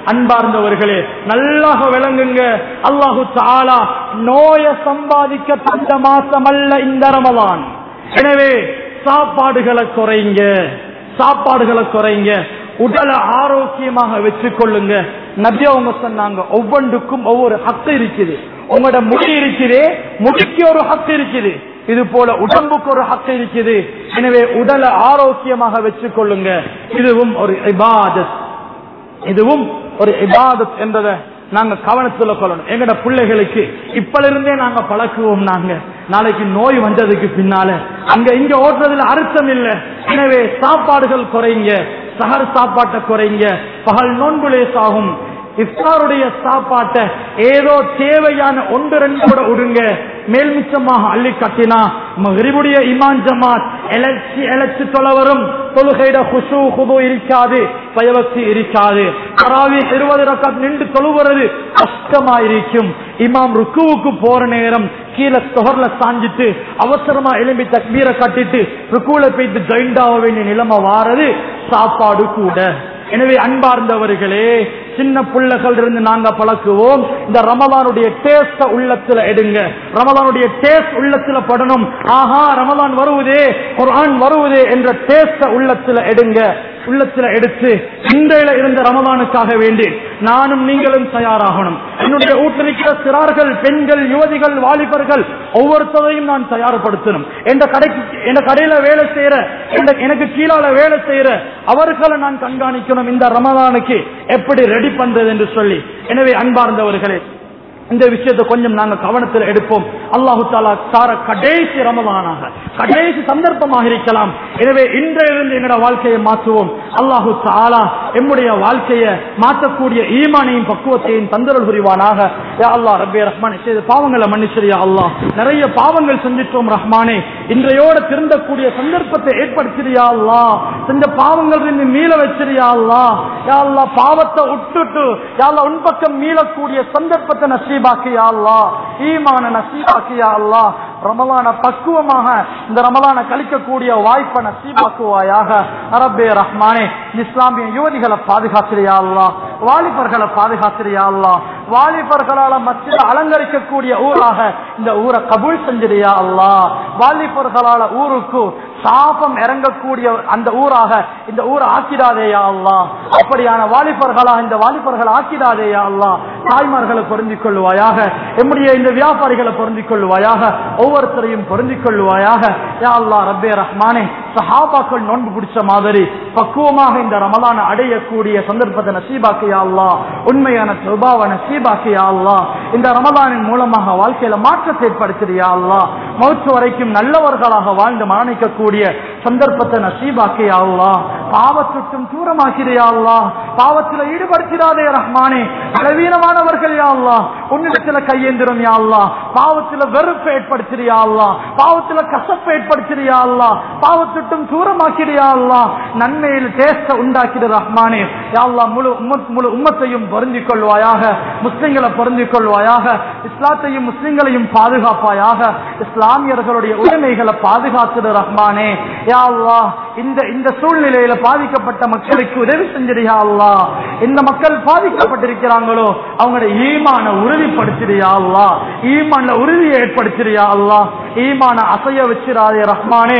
அன்பார்ந்தவர்களே நல்லாக விளங்குங்க அல்லாஹு தாலா நோயை சம்பாதிக்க தந்த மாசம் அல்ல இந்த ரமலான் எனவே சாப்பாடுகளை குறைங்க சாப்பாடுகளை குறைங்க உடலை ஆரோக்கியமாக வச்சுக்கொள்ளுங்க நபி அவங்க சொன்னாங்க ஒவ்வொன்றுக்கும் ஒவ்வொரு ஹக்கு இருக்குது உங்களோட முடி இருக்குது முடிக்கு ஒரு ஹக்கு இருக்குது இது போல உடம்புக்கு ஒரு ஹக்கு இருக்குது எனவே உடலை ஆரோக்கியமாக வச்சுக்கொள்ளுங்க இதுவும் ஒரு இபாதத் இதுவும் ஒரு இபாதத் என்பதை நாங்க கவனத்துல கொள்ளணும் எங்கட பிள்ளைகளுக்கு இப்பல இருந்தே நாங்க பழக்குவோம் நாங்க நாளைக்கு நோய் வந்ததுக்கு பின்னால அங்க இங்க ஓட்டுறதுல அர்த்தம் இல்ல எனவே சாப்பாடுகள் குறைங்க சகர் சாப்பாட்டை குறைங்க பகல் நோன்புலேஸ் ஆகும் இஃப்தாருடைய சாப்பாட்டை ஏதோ தேவையான ஒன்று ரெண்டு கூட விடுங்க மேல் மிச்சமாக அள்ளி கட்டினா மகரிபுடைய இமான் ஜமாத் எலச்சி எலச்சி தொலைவரும் தொழுகையிட குஷு குபு இருக்காது பயவக்தி இருக்காது அராவி இருபது ரக்காத் நின்று தொழுகிறது கஷ்டமா இருக்கும் இமாம் ருக்குவுக்கு போற நேரம் கீழே தொகர்ல சாஞ்சிட்டு அவசரமா எழும்பி தக்பீரை கட்டிட்டு ருக்குல போயிட்டு ஜாயிண்ட் ஆக வேண்டிய நிலைமை வாரது சாப்பாடு கூட எனவே அன்பார்ந்தவர்களே சின்ன பிள்ளைகள் இருந்து நாங்க பழக்குவோம் இந்த ரமலானுடைய டேஸ்ட உள்ளத்துல எடுங்க ரமலானுடைய டேஸ்ட் உள்ளத்துல படணும் ஆஹா ரமலான் வருவதே குர்ஆன் வருவதே என்ற டேஸ்ட உள்ளத்துல எடுங்க உள்ளத்துல எடுத்து இன்றையில இருந்த ரமலானுக்காக வேண்டி நானும் நீங்களும் தயாராகணும் என்னுடைய வீட்டில் சிறார்கள் பெண்கள் யுவதிகள் வாலிபர்கள் ஒவ்வொருத்தரையும் நான் தயார்படுத்தணும் எந்த கடைக்கு எந்த கடையில வேலை செய்யற எந்த- எனக்கு கீழால வேலை செய்யற அவர்களை நான் கண்காணிக்கணும் இந்த ரமலானுக்கு எப்படி ரெடி பண்றது என்று சொல்லி எனவே அன்பார்ந்தவர்களே இந்த விஷயத்தை கொஞ்சம் நாங்க கவனத்தில் எடுப்போம் அல்லாஹு தாலா தார கடைசி ரமதானாக கடைசி சந்தர்ப்பமாக இருக்கலாம் எனவே இன்றையிலிருந்து எங்களோட வாழ்க்கையை மாற்றுவோம் அல்லாஹு தாலா எம்முடைய வாழ்க்கையை மாற்றக்கூடிய ஈமானையும் பக்குவத்தையும் தந்தரல் புரிவானாக யா அல்லாஹ் ரப்பே ரஹ்மானே செய்த பாவங்களை மன்னிச்சிரியா அல்லாஹ் நிறைய பாவங்கள் செஞ்சிட்டோம் ரஹ்மானே இன்றையோட திருந்தக்கூடிய சந்தர்ப்பத்தை ஏற்படுத்திரியா அல்லாஹ் செஞ்ச பாவங்கள் இருந்து மீள வச்சிரியா அல்லாஹ் யா அல்லாஹ் பாவத்தை விட்டுட்டு யா அல்லாஹ் உன் பக்கம் மீளக்கூடிய சந்தர்ப்பத்தை நசீபாக்கியா அல்லாஹ் ஈமான நசீபாக்கியா அல்லாஹ் ரமலான பக்குவமாக இந்த ரமலான கழிக்கக்கூடிய வாய்ப்பை நசீபாக்குவாயாக அரபே ரஹ்மானே இஸ்லாமிய யுவதிகளை பாதுகாத்திரியா அல்லாஹ் வாலிபர்களை பாதுகாத்திரியா அல்லாஹ் வாலிபர்களால மத்தியில் அலங்கரிக்கக்கூடிய ஊராக இந்த ஊரை கபூல் செஞ்சிரியா அல்லாஹ் வாலிபர்களால ஊருக்கு சாபம் இறங்கக்கூடிய அந்த ஊராக இந்த ஊரை ஆக்கிடாதேயா அல்லா அப்படியான வாலிபர்களா இந்த வாலிபர்கள் ஆக்கிடாதேயா அல்லா தாய்மார்களை பொருந்திக் கொள்வாயாக எம்முடைய இந்த வியாபாரிகளை பொருந்திக் கொள்வாயாக ஒவ்வொருத்தரையும் பொருந்திக் கொள்வாயாக யா அல்லா ரப்பே ரஹ்மானே சஹாபாக்கள் நோன்பு பிடிச்ச மாதிரி பக்குவமாக இந்த ரமலான அடையக்கூடிய சந்தர்ப்பத்தை நசீபாக்கியா அல்லா உண்மையான சுபாவ நசீபாக்கியா அல்லா இந்த ரமலானின் மூலமாக வாழ்க்கையில மாற்றத்தை ஏற்படுத்தியா அல்லா மௌத்து வரைக்கும் நல்லவர்களாக வாழ்ந்து மரணிக்கக்கூடிய சந்தர்ப்பத்தை நசீபாக்கியா அல்லா பாவத்துக்கும் தூரமாக்கிறியா அல்லா பாவத்தில் ஈடுபடுத்திடாதே ரஹ்மானே பலவீனமானவர்கள் யா அல்லா உன்னிடத்துல கையேந்திரம் யா அல்லா பாவத்தில் வெறுப்பை ஏற்படுத்திறியா அல்லா பாவத்தில் கசப்பை ஏற்படுத்திறியா அல்லா பாவத்துட்டும் தூரமாக்கிறியா அல்லா நன்மையில் டேஸ்ட உண்டாக்கிடு ரஹ்மானே யா அல்லா முழு உம்மத் முழு உம்மத்தையும் பொருந்திக் கொள்வாயாக முஸ்லிம்களை பொருந்திக் கொள்வாயாக இஸ்லாத்தையும் முஸ்லிம்களையும் பாதுகாப்பாயாக இஸ்லாமியர்களுடைய உரிமைகளை பாதுகாத்துடு ரஹ்மானே யா அல்லா இந்த இந்த சூழ்நிலையில பாதிக்கப்பட்ட மக்களுக்கு உதவி செஞ்சிருயா அல்லா இந்த மக்கள் பாதிக்கப்பட்டிருக்கிறாங்களோ அவங்களோட ஈமான உறுதிப்படுத்திறியா அல்லா ஈமான உறுதியை ஏற்படுத்திறியா அல்லா ஈமான அசைய வச்சிடாதே ரஹ்மானே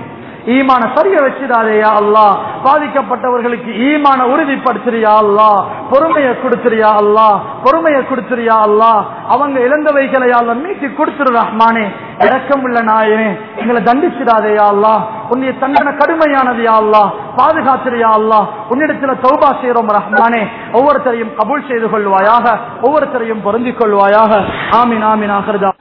ஈமான சரிய வச்சிடாதேயா அல்லா பாதிக்கப்பட்டவர்களுக்கு ஈமான உறுதிப்படுத்துறியா அல்லா பொறுமையை கொடுத்துறியா அல்லா பொறுமையை கொடுத்துறியா அல்லா அவங்க இழந்தவைகளை அல்ல மீட்டி கொடுத்துரு ரஹ்மானே இறக்கம் உள்ள நாயனே எங்களை தண்டிச்சிடாதேயா அல்லா உன்னுடைய தண்டனை கடுமையானது யா அல்லா பாதுகாத்திரியா அல்லா உன்னிடத்துல தௌபா செய்யறோம் ரஹ்மானே ஒவ்வொருத்தரையும் கபூல் செய்து கொள்வாயாக ஒவ்வொருத்தரையும் பொருந்திக் கொள்வாயாக ஆமீன் ஆமீன் ஆகிறதா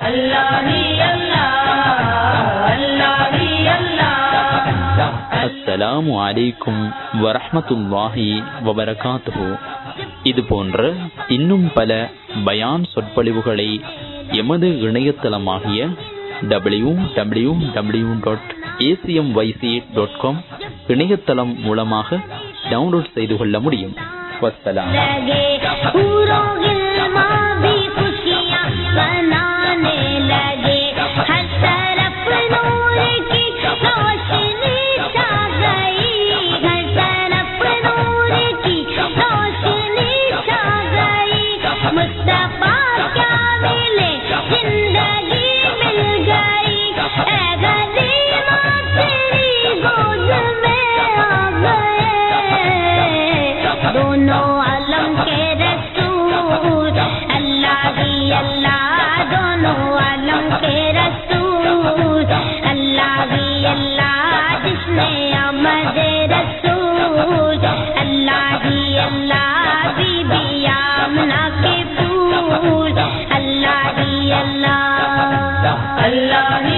அஸ்ஸலாமு அலைக்கும் வரஹ்மத்துல்லாஹி வபரகாத்துஹு இது போன்ற இன்னும் பல பயான் சொற்பொழிவுகளை எமது இணையதளமாகிய W W W dot ACM YC dot com இணையதளம் மூலமாக டவுன்லோட் செய்து கொள்ள முடியும் வஸ்ஸலாம் लगे पूरों गिलमा भी खुशियाँ मनाने लगे हर तरफ नूर की रोशनी छा गई हर तरफ नूर की रोशनी छा आलम के रसूल अल्लाह ही अल्लाह जिसने आमद रसूल अल्लाह ही अल्लाह बीबी आमना के फूल अल्लाह ही अल्लाह अल्लाह ही